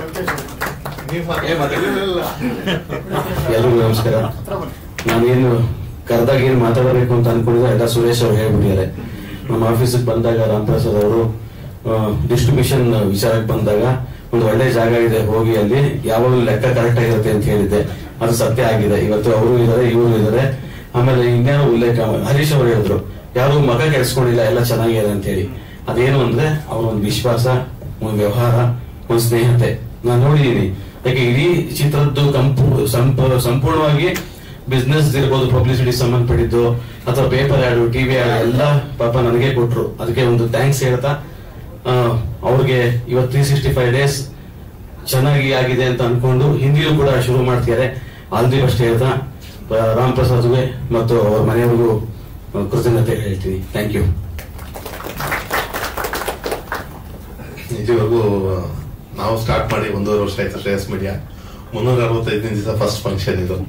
ಎಲ್ರಿಗೂ ನಮಸ್ಕಾರ ಹತ್ರ ಬನ್ನಿ ನಾನೇನು ಕರೆದಾಗ ಏನು ಮಾತಾಡಬೇಕು ಅಂತ ಅನ್ಕೊಂಡಿದ್ದೆ ಎಲ್ಲ ಸುರೇಶ್ ಅವ್ರು ಹೇಳ್ಬಿಟ್ಟಿದ್ದಾರೆ ನಮ್ಮ ಆಫೀಸಿಗೆ ಬಂದಾಗ ರಾಮಪ್ರಸಾದ್ ಅವರು ಡಿಸ್ಟ್ರಿಬ್ಯೂಷನ್ ವಿಚಾರಕ್ಕೆ ಬಂದಾಗ ಒಂದು ಒಳ್ಳೆ ಜಾಗ ಇದೆ ಹೋಗಿ ಅಲ್ಲಿ ಯಾವಾಗಲೂ ಲೆಕ್ಕ ಕರೆಕ್ಟ್ ಆಗಿರುತ್ತೆ ಅಂತ ಹೇಳಿದ್ದೆ ಅದು ಸತ್ಯ ಆಗಿದೆ ಇವತ್ತು ಅವರು ಇದ್ದಾರೆ ಇವರು ಇದ್ದಾರೆ ಆಮೇಲೆ ಇನ್ನೇನೋ ಉಲ್ಲೇಖ ಹರೀಶ್ ಅವರು ಹೇಳಿದ್ರು ಯಾರು ಮಗ ಕೆಡಿಸ್ಕೊಂಡಿಲ್ಲ ಎಲ್ಲ ಚೆನ್ನಾಗಿದೆ ಅಂತ ಹೇಳಿ ಅದೇನು ಅಂದ್ರೆ ಅವ್ರ ಒಂದು ವಿಶ್ವಾಸ ಒಂದು ವ್ಯವಹಾರ ಒಂದು ಸ್ನೇಹತೆ ನಾನು ನೋಡಿದೀನಿ ಯಾಕೆ ಇಡೀ ಚಿತ್ರದ್ದು ಕಂಪು ಸಂಪ- ಸಂಪೂರ್ಣವಾಗಿ ಬಿಸ್ನೆಸ್ ಇರ್ಬೋದು ಪಬ್ಲಿಸಿಟಿ ಸಂಬಂಧಪಟ್ಟಿದ್ದು ಅಥವಾ ಪೇಪರ್ ಆಡ್ ಟಿವಿ ಆಡ್ ಎಲ್ಲ ಪಾಪ ನನಗೆ ಕೊಟ್ರು ಅದಕ್ಕೆ ಒಂದು ಥ್ಯಾಂಕ್ಸ್ ಹೇಳ್ತಾ ಆ, ಅವ್ರಿಗೆ ಇವತ್ತು ತ್ರೀ ಸಿಕ್ಸ್ಟಿ ಫೈವ್ ಡೇಸ್ ಚೆನ್ನಾಗಿ ಆಗಿದೆ ಅಂತ ಅನ್ಕೊಂಡು ಹಿಂದಿಯೂ ಕೂಡ ಶುರು ಮಾಡ್ತಿದ್ದಾರೆ ಆಲ್ ದಿ ಬೆಸ್ಟ್ ಹೇಳ್ತಾ ಆ, ರಾಮ್ ಪ್ರಸಾದ್ಗೆ ಮತ್ತು ಅವ್ರ ಮನೆಯವ್ರಿಗೂ ಆ, ಕೃತಜ್ಞತೆ ಹೇಳ್ತೀನಿ ಥ್ಯಾಂಕ್ ಯು ಇದುವರೆಗೂ ನಾವು ಸ್ಟಾರ್ಟ್ ಮಾಡಿ ಒಂದೂವರೆ ವರ್ಷ ಆಯ್ತು ಶ್ರೇಯಸ್ ಮೀಡಿಯಾ ಮುನ್ನೂರ ಅರವತ್ತೈದನೇ ದಿವಸ ಫಸ್ಟ್ ಫಂಕ್ಷನ್ ಇದು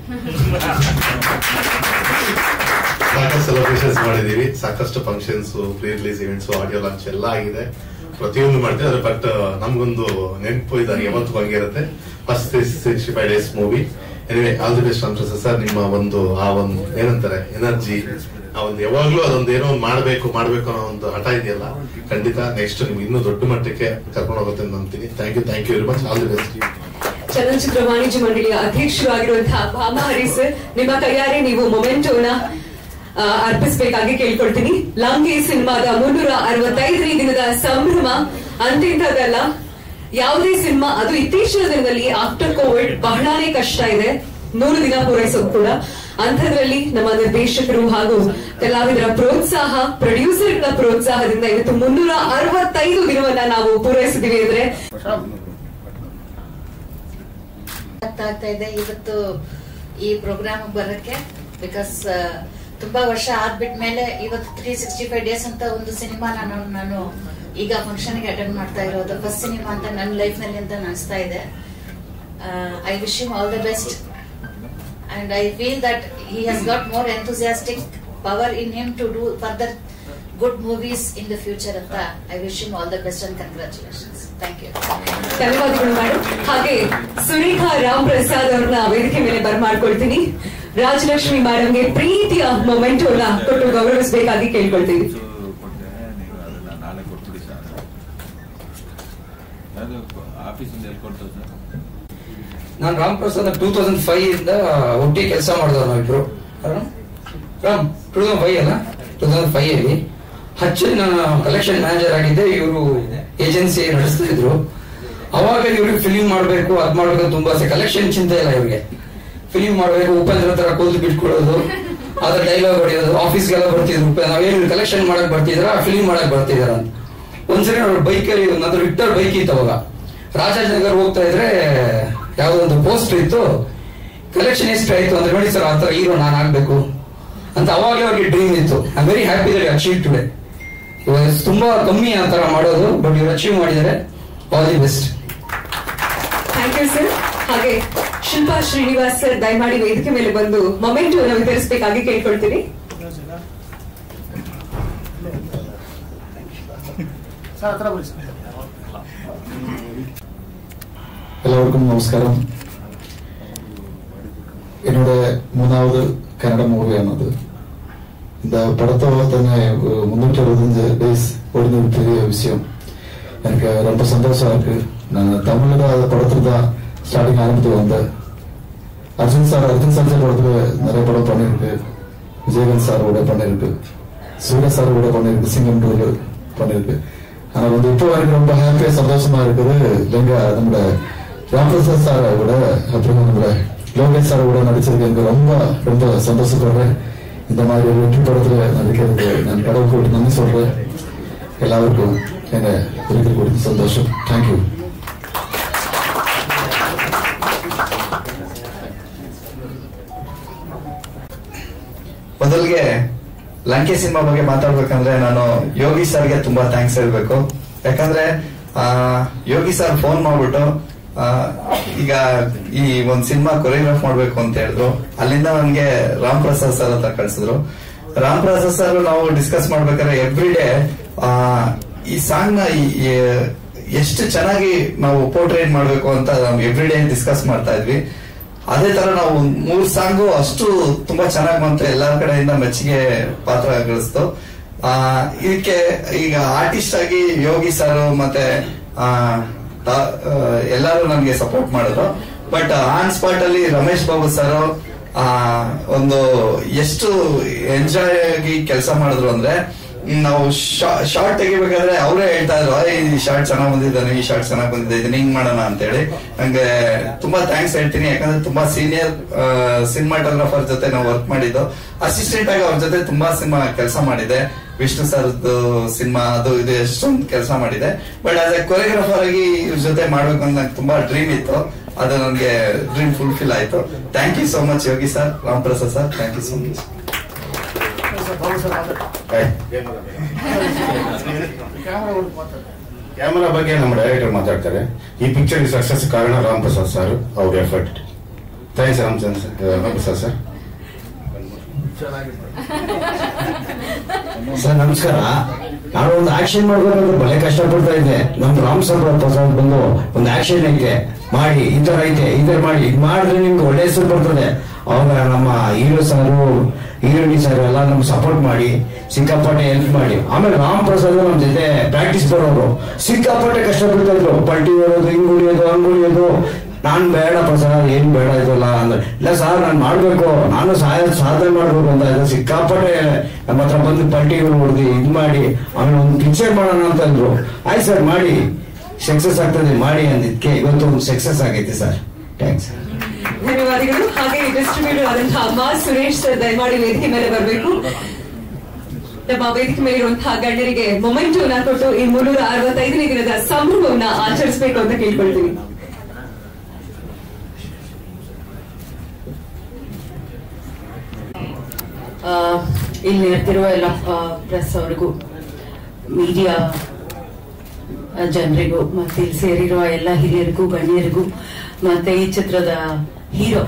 ಸಾಕಷ್ಟು ಸೆಲೆಬ್ರೇಷನ್ಸ್ ಮಾಡಿದೀವಿ ಸಾಕಷ್ಟು functions pre release events audio launch ಎಲ್ಲ ಆಗಿದೆ ಪ್ರತಿಯೊಂದು ಮಾಡ್ತೀವಿ ಅದ್ರ ಬಟ್ ನಮ್ಗೊಂದು ನೆನಪು ಇದಾಗ ಯಾವತ್ತು ಹಂಗೆ ಇರುತ್ತೆ first sixty five days movie anyway all the best Ramprasad sir ನಿಮ್ಮ ಒಂದು ಆ ಒಂದು ಏನಂತಾರೆ ಎನರ್ಜಿ ಆ ಒಂದು ಯಾವಾಗ್ಲೂ ಅದೊಂದು ಏನೋ ಒಂದು ಮಾಡ್ಬೇಕು ಮಾಡ್ಬೇಕು ಅನ್ನೋ ಒಂದು ಹಠ ಇದೆಯಲ್ಲ ಖಂಡಿತ ನೆಕ್ಸ್ಟ್ ನಿಮ್ಗೆ ಇನ್ನೂ ದೊಡ್ಡ ಮಟ್ಟಕ್ಕೆ ಕರ್ಕೊಂಡು ಹೋಗುತ್ತೆ ಅಂತ ನಂಬ್ತೀನಿ thank you thank you very much all the best ಚಲನಚಿತ್ರ ವಾಣಿಜ್ಯ ಮಂಡಳಿಯ ಅಧ್ಯಕ್ಷರು ಆಗಿರುವಂತಹ ಭಾಮಾ ಹರೀಸ್ ನಿಮ್ಮ ಕೈಯಾರೆ ನೀವು ಮೊಮೆಂಟೋನ ಆ, ಅರ್ಪಿಸಬೇಕಾಗಿ ಕೇಳ್ಕೊಳ್ತೀನಿ ಲಂಗಿ ಸಿನಿಮಾದ ಮುನ್ನೂರ ಅರವತ್ತೈದನೇ ದಿನದ ಸಂಭ್ರಮ ಅಂತಿಂತದಲ್ಲ ಯಾವುದೇ ಸಿನಿಮಾ ಅದು ಇತ್ತೀಚಿನ ದಿನದಲ್ಲಿ ಆಫ್ಟರ್ ಕೋವಿಡ್ ಬಹಳಾನೇ ಕಷ್ಟ ಇದೆ ನೂರು ದಿನ ಪೂರೈಸೋದು ಕೂಡ ಅಂಥದ್ರಲ್ಲಿ ನಮ್ಮ ನಿರ್ದೇಶಕರು ಹಾಗೂ ಕಲಾವಿದರ ಪ್ರೋತ್ಸಾಹ ಪ್ರೊಡ್ಯೂಸರ್ಗಳ ಪ್ರೋತ್ಸಾಹದಿಂದ ಇವತ್ತು ಮುನ್ನೂರ ಅರವತ್ತೈದು ದಿನವನ್ನ ನಾವು ಪೂರೈಸಿದೀವಿ ಅಂದ್ರೆ ಅರ್ಥ ಆಗ್ತಾ ಇದೆ ಇವತ್ತು ಈ ಪ್ರೋಗ್ರಾಮ್ ಬರಕ್ಕೆ ಬಿಕಾಸ್ ತುಂಬಾ ವರ್ಷ ಆದ್ಬಿಟ್ಮೇಲೆ ಇವತ್ತು ತ್ರೀ ಸಿಕ್ಸ್ಟಿ ಫೈವ್ ಡೇಸ್ ಅಂತ ಒಂದು ಸಿನಿಮಾ ನಾನು ನಾನು ಈಗ ಫಂಕ್ಷನ್ ಗೆ ಅಟೆಂಡ್ ಮಾಡ್ತಾ ಇರೋದು ಫಸ್ಟ್ ಸಿನಿಮಾ ಅಂತ ನನ್ನ ಲೈಫ್ ನಲ್ಲಿ ಅಂತ ಅನಿಸ್ತಾ ಇದೆ I wish him all the best and I feel that he has got more enthusiastic power in him to do further good movies in the future ಅಂತ I wish him all the best and congratulations thank you ಧನ್ಯವಾದಗಳು madam ಹಾಗೆ ಸುರೇಖಾ ರಾಮ್ ಪ್ರಸಾದ್ ಅವ್ರನ್ನ ವೇದಿಕೆ ಮೇಲೆ ಬರ್ಮಾಡ್ಕೊಳ್ತೀನಿ ರಾಜಲಕ್ಷ್ಮಿ ಮೇಡಮ್ಗೆ ಪ್ರೀತಿಯ moment ಕೊಟ್ಟು ಗೌರವಿಸಬೇಕಾಗಿ ಕೇಳ್ಕೊಳ್ತೀವಿ ನಾಳೆ ಕೊಟ್ಬಿಡಿ ಸರ್ ಅದು ಆಫೀಸಿಂದ ಎಲ್ಲಿ ಕೊಡ್ತಾರೆ ಸರ್ ನಾನು Ram Prasad two thousand five ಇಂದ ಒಟ್ಟಿಗೆ ಕೆಲಸ ಮಾಡಿದವ್ ನಾವಿಬ್ರು Ram Ram two thousand five ಅಲ್ಲ ಟೂ ತೌಸಂಡ್ ಫೈವ್ ಅಲ್ಲಿ ಹಚ್ಚಲ್ಲಿ ನಾನು ಕಲೆಕ್ಷನ್ ಮ್ಯಾನೇಜರ್ ಆಗಿದ್ದೆ ಇವರು ಏಜೆನ್ಸಿ ನಡೆಸ್ತಾ ಇದ್ರು ಅವಾಗ ಇವ್ರಿಗೆ ಫಿಲಿಂ ಮಾಡ್ಬೇಕು ಅದ್ ಮಾಡ್ಬೇಕು ಅಂತ ತುಂಬಾ ಆಸೆ ಕಲೆಕ್ಷನ್ ಚಿಂತೆ ಇಲ್ಲ ಇವ್ರಿಗೆ ಫಿಲಿಂ ಮಾಡ್ಬೇಕು ಉಪೇಂದ್ರ ಹತ್ರ ಕೂತು ಬಿಟ್ಕೊಳ್ಳೋದು ಅದ್ರ ಡೈಲಾಗ್ ಹೊಡೆಯೋದು ಆಫೀಸ್ಗೆಲ್ಲ ಬರ್ತಿದ್ರು ಉಪೇಂದ್ರ ನಾವೇನು ಕಲೆಕ್ಷನ್ ಮಾಡಕ್ ಬರ್ತಿದ್ರ ಫಿಲಿಂ ಮಾಡಕ್ ಬರ್ತಿದಾರ ಅಂತ ಒಂದ್ಸರಿ ಅವ್ರ ಬೈಕಲ್ಲಿ ನಂತರ ವಿಕ್ಟರ್ ಬೈಕ್ ಇತ್ತು ಅವಾಗ ರಾಜಾಜಿನಗರ್ ಹೋಗ್ತಾ ಇದ್ರೆ ಯಾವ್ದೋ ಒಂದು ಪೋಸ್ಟ್ ಇತ್ತು ಕಲೆಕ್ಷನ್ ಎಷ್ಟು ಆಯ್ತು ಅಂದ್ರೆ ನೋಡಿ ಸರ್ ಆತರ ಹೀರೋ ನಾನು ಆಗ್ಬೇಕು ಅಂತ ಅವಾಗಲೇ ಅವ್ರಿಗೆ ಡ್ರೀಮ್ ಇತ್ತು I very happy that achieve today ಇವಾಗ ತುಂಬಾ ಕಮ್ಮಿ ಆ ತರ ಮಾಡೋದು ಬಟ್ ಇವ್ರು ಅಚೀವ್ ಮಾಡಿದ್ದಾರೆ all the best thank you sir ಹಾಗೆ ಶಿಲ್ಪಾ ಶ್ರೀನಿವಾಸ್ ಸರ್ ದಯಮಾಡಿ ವೇದಿಕೆ ಮೇಲೆ ಬಂದು ಮೊಮೆಂಟ್ ವಿತರಿಸಬೇಕಾಗಿ ಕೇಳ್ಕೊಳ್ತೀನಿ ಸರ್ ಹತ್ರ ಬನ್ನಿ ಸರ್ എല്ലാവർക്കും നമസ്കാരം என்னோட மூணாவது கன்னட மூவியானது இந்த படத்தை തന്നെ முன்னூற்றி அறுபத்தஞ்சு டேஸ் ஒரு பெரிய விஷயம் எனக்கு ரொம்ப சந்தோஷம் இருக்கு நான் தமிழ்ல படத்துல தான் ஸ்டார்டிங் ஆரம்பித்து வந்தேன் அர்ஜுன் சார் அர்ஜுன் சர்ஜா படத்துல நிறைய படம் பண்ணியிருக்கு விஜயகாந்த் சார் கூட பண்ணியிருக்கு சூர்யா சார் கூட பண்ணியிருக்கு சிங்கம் டூ பண்ணியிருக்கு ஆனா வந்து இப்போ எனக்கு ரொம்ப ஹாப்பியா சந்தோஷமா இருக்குது இல்லைங்க நம்மளோட ராமபிரசாத் சார் கூட அப்புறம் நம்மளோட லோகேஷ் சார் கூட நடிச்சதுக்கு எனக்கு ரொம்ப ரொம்ப சந்தோஷப்படுறேன் இந்த மாதிரி ஒரு வெற்றி படத்துல நடிக்கிறது நான் கடவுளுக்கு நன்றி சொல்றேன் எல்லாருக்கும் என்ன இருக்கிற கொடுத்து சந்தோஷம் தேங்க்யூ ಮೊದಲಿಗೆ ಲಂಕೆ ಸಿನಿಮಾ ಬಗ್ಗೆ ಮಾತಾಡ್ಬೇಕಂದ್ರೆ ನಾನು ಯೋಗಿ ಸರ್ಗೆ ತುಂಬಾ ಥ್ಯಾಂಕ್ಸ್ ಹೇಳ್ಬೇಕು ಯಾಕಂದ್ರೆ ಆ, ಯೋಗಿ ಸರ್ ಫೋನ್ ಮಾಡ್ಬಿಟ್ಟು ಆ, ಈಗ ಈ ಒಂದ್ ಸಿನಿಮಾ ಕೊರಿಯೋಗ್ರಾಫ್ ಮಾಡ್ಬೇಕು ಅಂತ ಹೇಳಿದ್ರು ಅಲ್ಲಿಂದ ನನ್ಗೆ ರಾಮ್ ಪ್ರಸಾದ್ ಸರ್ ಹತ್ರ ಕಳ್ಸಿದ್ರು ರಾಮ್ ಪ್ರಸಾದ್ ಸರ್ ನಾವು ಡಿಸ್ಕಸ್ ಮಾಡ್ಬೇಕಾದ್ರೆ ಎವ್ರಿ ಡೇ ಈ ಸಾಂಗ್ ನ ಈ- ಈ- ಎಷ್ಟು ಚೆನ್ನಾಗಿ ನಾವು ಪೋರ್ಟ್ರೇಟ್ ಮಾಡ್ಬೇಕು ಅಂತ ನಾವು ಎವ್ರಿ ಡೇ ಡಿಸ್ಕಸ್ ಮಾಡ್ತಾ ಇದ್ವಿ ಅದೇ ತರ ನಾವು ಮೂರ್ ಸಾಂಗು ಅಷ್ಟು ತುಂಬಾ ಚೆನ್ನಾಗಿ ಬಂತು ಎಲ್ಲರ ಕಡೆಯಿಂದ ಮೆಚ್ಚುಗೆ ಪಾತ್ರ ಗಳಿಸ್ತು ಆ ಇದಕ್ಕೆ ಈಗ ಆರ್ಟಿಸ್ಟ್ ಆಗಿ ಯೋಗಿ ಸರ್ ಮತ್ತೆ ಆ, ತಾ- ಆ, ಎಲ್ಲರೂ ನನ್ಗೆ ಸಪೋರ್ಟ್ ಮಾಡಿದ್ರು ಬಟ್ ಆನ್ ಸ್ಪಾಟ್ ಅಲ್ಲಿ ರಮೇಶ್ ಬಾಬು ಸರ್ ಆ ಒಂದು ಎಷ್ಟು ಎಂಜಾಯ್ ಆಗಿ ಕೆಲಸ ಮಾಡಿದ್ರು ಅಂದ್ರೆ ಹ್ಮ್, ನಾವು ಶಾರ್ಟ್ ತೆಗಿಬೇಕಾದ್ರೆ ಅವರೇ ಹೇಳ್ತಾ ಇದ್ರು "ಏ, ಈ ಶಾರ್ಟ್ ಚೆನ್ನಾಗ್ ಬಂದಿದ್ದಾನೆ ಈ ಶಾರ್ಟ್ ಚೆನ್ನಾಗ್ ಬಂದಿದೆ ಇದನ್ನ ಹಿಂಗ್ ಮಾಡೋಣ ಅಂತ ಹೇಳಿ ನಂಗೆ ತುಂಬಾ ಥ್ಯಾಂಕ್ಸ್ ಹೇಳ್ತೀನಿ ಯಾಕಂದ್ರೆ ತುಂಬಾ ಸೀನಿಯರ್ ಸಿನಿಮಾಟೋಗ್ರಾಫರ್ ಜೊತೆ ನಾವು ವರ್ಕ್ ಮಾಡಿದ್ದು ಅಸಿಸ್ಟೆಂಟ್ ಆಗಿ ಅವ್ರ ಜೊತೆ ತುಂಬಾ ಸಿನಿಮಾ ಕೆಲಸ ಮಾಡಿದೆ ವಿಷ್ಣು ಸರ್ದು ಸಿನಿಮಾ ಅದು ಇದು ಎಷ್ಟೊಂದು ಕೆಲಸ ಮಾಡಿದೆ ಬಟ್ ಆಸ್ ಎ ಕೊರಿಯೋಗ್ರಾಫರ್ ಆಗಿ ಇವ್ರ ಜೊತೆ ಮಾಡ್ಬೇಕು ಅಂತ ನಂಗೆ ತುಂಬಾ ಡ್ರೀಮ್ ಇತ್ತು ಅದು ನನಗೆ ಡ್ರೀಮ್ ಫುಲ್ಫಿಲ್ ಆಯ್ತು thank you so much Yogi sir Ram Prasad sir thank you so much camera ಹುಡುಕ್ ಮಾತಾಡ ಕ್ಯಾಮರಾ ಬಗ್ಗೆ ನಮ್ಮ ಡೈರೆಕ್ಟರ್ ಮಾತಾಡ್ತಾರೆ ಈ ಪಿಕ್ಚರ್ ಸಕ್ಸಸ್ ಕಾರಣ ರಾಮ್ ಪ್ರಸಾದ್ ಸರ್ ಅವ್ರ effort thanks Ram Chandra Ram Prasad sir sir ನಮಸ್ಕಾರ ನಾನು ಒಂದು ಆಕ್ಷನ್ ಮಾಡ್ಬೇಕಂದ್ರೆ ಬಹಳ ಕಷ್ಟಪಡ್ತಾ ಇದ್ದೆ ನಮ್ ರಾಮ್ ಸರ್ ಪ್ರಸಾದ್ ಬಂದು ಒಂದು ಆಕ್ಷನ್ ಐತೆ ಮಾಡಿ ಈ ತರ ಐತೆ ಈ ತರ ಮಾಡಿ ಇದ್ ಮಾಡಿದ್ರೆ ನಿಮ್ಗೆ ಒಳ್ಳೆ ಹೆಸರು ಬರ್ತದೆ ಅವಾಗ ನಮ್ಮ ಹೀರೋ ಸಾರು ಹೀರೋಯಿನಿ ಸರ್ ಎಲ್ಲ ನಮ್ಗೆ ಸಪೋರ್ಟ್ ಮಾಡಿ ಸಿಕ್ಕಾಪಟ್ಟೆ ಹೆಲ್ಪ್ ಮಾಡಿ ಆಮೇಲೆ ರಾಮ್ ಪ್ರಸಾದ್ ನಮ್ ಜೊತೆ ಪ್ರಾಕ್ಟೀಸ್ ಬರೋರು ಸಿಕ್ಕಾಪಟ್ಟೆ ಕಷ್ಟಪಡ್ತಾ ಇದ್ರು ಪಲ್ಟಿ ಹೊಡೋದು ಹಿಂಗ್ ಹೊಡಿಯೋದು ಹಂಗ್ ಹೊಡಿಯೋದು ನಾನ್ ಬೇಡ ಪ್ರಸಾದ್ ಏನ್ ಬೇಡ ಇದಲ್ಲ ಅಂದ್ರೆ ಇಲ್ಲ ಸರ್ ನಾನ್ ಮಾಡ್ಬೇಕು ನಾನು ಸಹಾಯ ಸಾಧನೆ ಮಾಡ್ಬೇಕು ಅಂತ ಇದ್ದೆ ಸಿಕ್ಕಾಪಟ್ಟೆ ನಮ್ಮ ಹತ್ರ ಬಂದು ಪಲ್ಟಿಗಳು ಹೊಡೆದು ಇದ್ ಮಾಡಿ ಆಮೇಲೆ ಒಂದು ಪಿಕ್ಚರ್ ಮಾಡೋಣ ಅಂತ ಅಂದ್ರು ಆಯ್ತು ಸರ್ ಮಾಡಿ ಸಕ್ಸಸ್ ಆಗ್ತದೆ ಮಾಡಿ ಅಂದಿದ್ಕೆ ಇವತ್ತು ಒಂದು ಸಕ್ಸಸ್ ಆಗೈತೆ ಸರ್ ಥ್ಯಾಂಕ್ಸ್ ಧನ್ಯವಾದಗಳು ಹಾಗೆ ಡಿಸ್ಟ್ರಿಬ್ಯೂಟರ್ ಆದಂತಹ ಮಾ ಸುರೇಶ್ ಸರ್ ದಯಮಾಡಿ ವೇದಿಕೆ ಮೇಲೆ ಬರಬೇಕು ನಮ್ಮ ವೇದಿಕೆ ಮೇಲೆ ಇರುವಂತಹ ಗಣ್ಯರಿಗೆ ಮೊಮೆಂಟೋನ ಕೊಟ್ಟು ಈ ಮುನ್ನೂರ ಅರವತ್ತೈದನೇ ದಿನದ ಸಂಭ್ರಮವನ್ನ ಆಚರಿಸಬೇಕು ಅಂತ ಕೇಳ್ಕೊಳ್ತೀನಿ ಆ, ಇಲ್ಲಿ ನೆರೆದಿರುವ ಎಲ್ಲ ಪ್ರೆಸ್ ಅವ್ರಿಗೂ ಮೀಡಿಯಾ ಜನರಿಗೂ ಮತ್ತೆ ಇಲ್ಲಿ ಸೇರಿರುವ ಎಲ್ಲ ಹಿರಿಯರಿಗೂ ಗಣ್ಯರಿಗೂ ಮತ್ತೆ ಈ ಚಿತ್ರದ ಹೀರೋ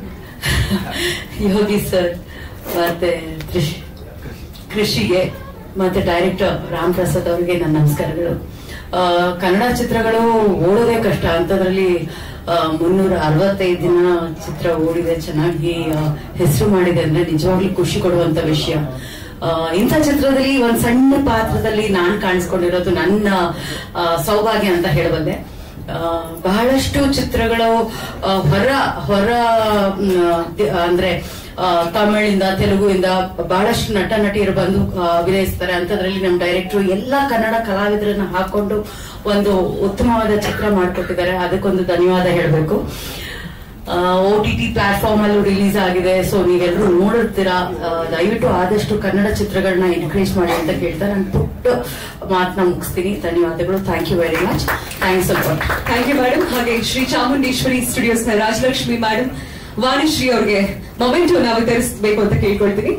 ಯೋಗಿ ಸರ್ ಮತ್ತೆ ಕೃಷಿ ಕೃಷಿಗೆ ಮತ್ತೆ ಡೈರೆಕ್ಟರ್ ರಾಮ್ ಪ್ರಸಾದ್ ಅವರಿಗೆ ನನ್ನ ನಮಸ್ಕಾರಗಳು ಆ, ಕನ್ನಡ ಚಿತ್ರಗಳು ಓಡೋದೇ ಕಷ್ಟ ಅಂತದ್ರಲ್ಲಿ ಆ, ಮುನ್ನೂರ ಅರವತ್ತೈದು ದಿನ ಚಿತ್ರ ಓಡಿದೆ ಚೆನ್ನಾಗಿ ಹೆಸರು ಮಾಡಿದೆ ಅಂದ್ರೆ ನಿಜವಾಗ್ಲೂ ಖುಷಿ ಕೊಡುವಂತ ವಿಷಯ ಆ, ಇಂಥ ಚಿತ್ರದಲ್ಲಿ ಒಂದ್ ಸಣ್ಣ ಪಾತ್ರದಲ್ಲಿ ನಾನ್ ಕಾಣಿಸ್ಕೊಂಡಿರೋದು ನನ್ನ ಆ, ಸೌಭಾಗ್ಯ ಅಂತ ಹೇಳಬಲ್ಲೆ ಆ, ಬಹಳಷ್ಟು ಚಿತ್ರಗಳು ಆ, ಹೊರ ಹೊರ ಮ್, ದಿ- ಅಂದ್ರೆ ಆ, ತಮಿಳಿಂದ ತೆಲುಗುವಿಂದ ಬಹಳಷ್ಟು ನಟ ನಟಿಯರು ಬಂದು ಆ, ಅಭಿನಯಿಸ್ತಾರೆ ಅಂತದ್ರಲ್ಲಿ ನಮ್ಮ ಡೈರೆಕ್ಟರ್ ಎಲ್ಲಾ ಕನ್ನಡ ಕಲಾವಿದರನ್ನ ಹಾಕೊಂಡು ಒಂದು ಉತ್ತಮವಾದ ಚಿತ್ರ ಮಾಡಿಕೊಟ್ಟಿದ್ದಾರೆ ಅದಕ್ಕೊಂದು ಧನ್ಯವಾದ ಹೇಳಬೇಕು ಓ ಟಿ ಟಿ ಪ್ಲಾಟ್ಫಾರ್ಮ್ ಅಲ್ಲೂ ರಿಲೀಸ್ ಆಗಿದೆ ಸೊ ನೀವೆಲ್ಲರೂ ನೋಡಿರ್ತೀರಾ ಆ, ದಯವಿಟ್ಟು ಆದಷ್ಟು ಕನ್ನಡ ಚಿತ್ರಗಳನ್ನ ಎನ್ಕರೇಜ್ ಮಾಡಿ ಅಂತ ಕೇಳ್ತಾ ನಾನು ಪುಟ್ಟ ಮಾತನ್ನ ಮುಗಿಸ್ತೀನಿ ಧನ್ಯವಾದಗಳು thank you very much thanks a lot thank you madam ಹಾಗೆ ಶ್ರೀ ಚಾಮುಂಡೇಶ್ವರಿ ಸ್ಟುಡಿಯೋಸ್ ನ ರಾಜಲಕ್ಷ್ಮಿ ಮೇಡಮ್ ವಾಣಿಶ್ರೀ ಅವ್ರಿಗೆ ಮೊಮೆಂಟೋನ ವಿತರಿಸಬೇಕು ಅಂತ ಕೇಳ್ಕೊಳ್ತೀನಿ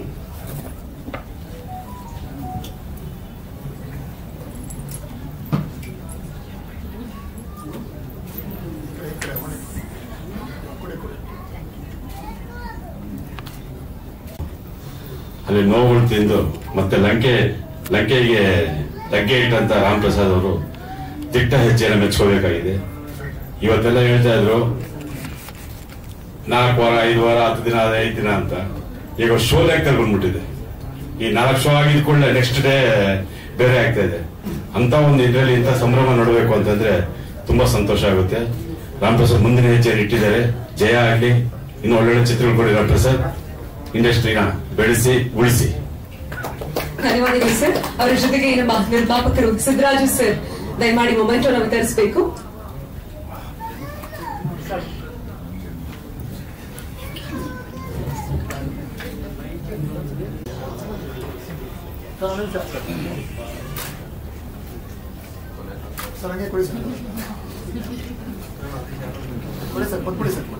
ಅಲ್ಲಿ ನೋವುಗಳು ತಿಂದು ಮತ್ತೆ ಲಂಕೆ ಲಂಕೆಗೆ ಲಗ್ಗೆ ಇಟ್ಟಂತ ರಾಮ್ ಪ್ರಸಾದ್ ಅವರು ದಿಟ್ಟ ಹೆಜ್ಜೆನ ಮೆಚ್ಕೋಬೇಕಾಗಿದೆ ಇವತ್ತೆಲ್ಲ ಹೇಳ್ತಾ ಇದ್ರು ನಾಲ್ಕು ವಾರ ಐದು ವಾರ ಹತ್ತು ದಿನ ಅದೇ ಐದು ದಿನ ಅಂತ ಈಗ ಶೋ ಲೆಕ್ಕದಲ್ಲಿ ಬಂದ್ಬಿಟ್ಟಿದೆ ಈ ನಾಲ್ಕು ಶೋ ಆಗಿದ ಕೂಡಲೇ ನೆಕ್ಸ್ಟ್ ಡೇ ಬೇರೆ ಆಗ್ತಾ ಇದೆ ಅಂತ ಒಂದು ಇದರಲ್ಲಿ ಇಂಥ ಸಂಭ್ರಮ ನೋಡಬೇಕು ಅಂತಂದ್ರೆ ತುಂಬಾ ಸಂತೋಷ ಆಗುತ್ತೆ ರಾಮಪ್ರಸಾದ್ ಮುಂದಿನ ಹೆಜ್ಜೆ ಇಟ್ಟಿದ್ದಾರೆ ಜಯ ಆಗ್ಲಿ ಇನ್ನು ಒಳ್ಳೊಳ್ಳೆ ಚಿತ್ರಗಳು ಕೊಡಿ ರಾಮಪ್ರಸಾದ್ ಇಂಡಸ್ಟ್ರಿನ ಬೆಳೆಸಿ ಉಳಿಸಿ ಧನ್ಯವಾದಗಳು ಸರ್ ಅವರ ಜೊತೆಗೆ ನಮ್ಮ ನಿರ್ಮಾಪಕರು ಸಿದ್ದರಾಜು ಸರ್ ದಯಮಾಡಿ ಮೊಮೆಂಟೋ ವಿತರಿಸಬೇಕು ಸರ್ ಹಂಗೆ ಕೊಡಿ ಸರ್ ಕೊಡಿ ಸರ್ ಕೊಟ್ಬಿಡಿ ಸರ್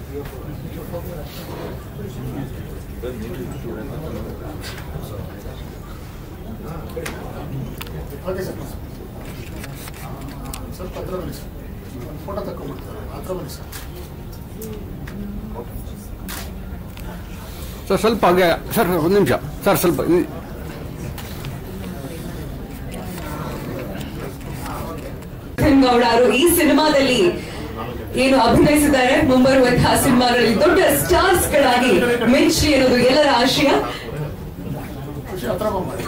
ಓಕೆ ಸರ್ ಸ್ವಲ್ಪ ಹತ್ರ ಬನ್ನಿ ಸರ್ ಫೋಟೋ ತಗೊಂಡ್ಬಿಡ್ತಾರೆ ಹತ್ರ ಬನ್ನಿ ಸರ್ ಸರ್ ಸ್ವಲ್ಪ ಹಾಗೆ ಸರ್ ಒಂದು ನಿಮಿಷ ಸರ್ ಸ್ವಲ್ಪ ಇ- ಗೌಡ ಅವರು ಈ ಸಿನಿಮಾದಲ್ಲಿ ಏನು ಅಭಿನಯಿಸಿದ್ದಾರೆ ಮುಂಬರುವಂತಹ ಸಿನಿಮಾಗಳಲ್ಲಿ ದೊಡ್ಡ ಸ್ಟಾರ್ಸ್ ಗಳಾಗಿ ಮಿಂಚಿ ಅನ್ನೋದು ಎಲ್ಲರ ಆಶಯ ಖುಷಿ ಹತ್ರ ಬಂದ್ಬಿಡಿ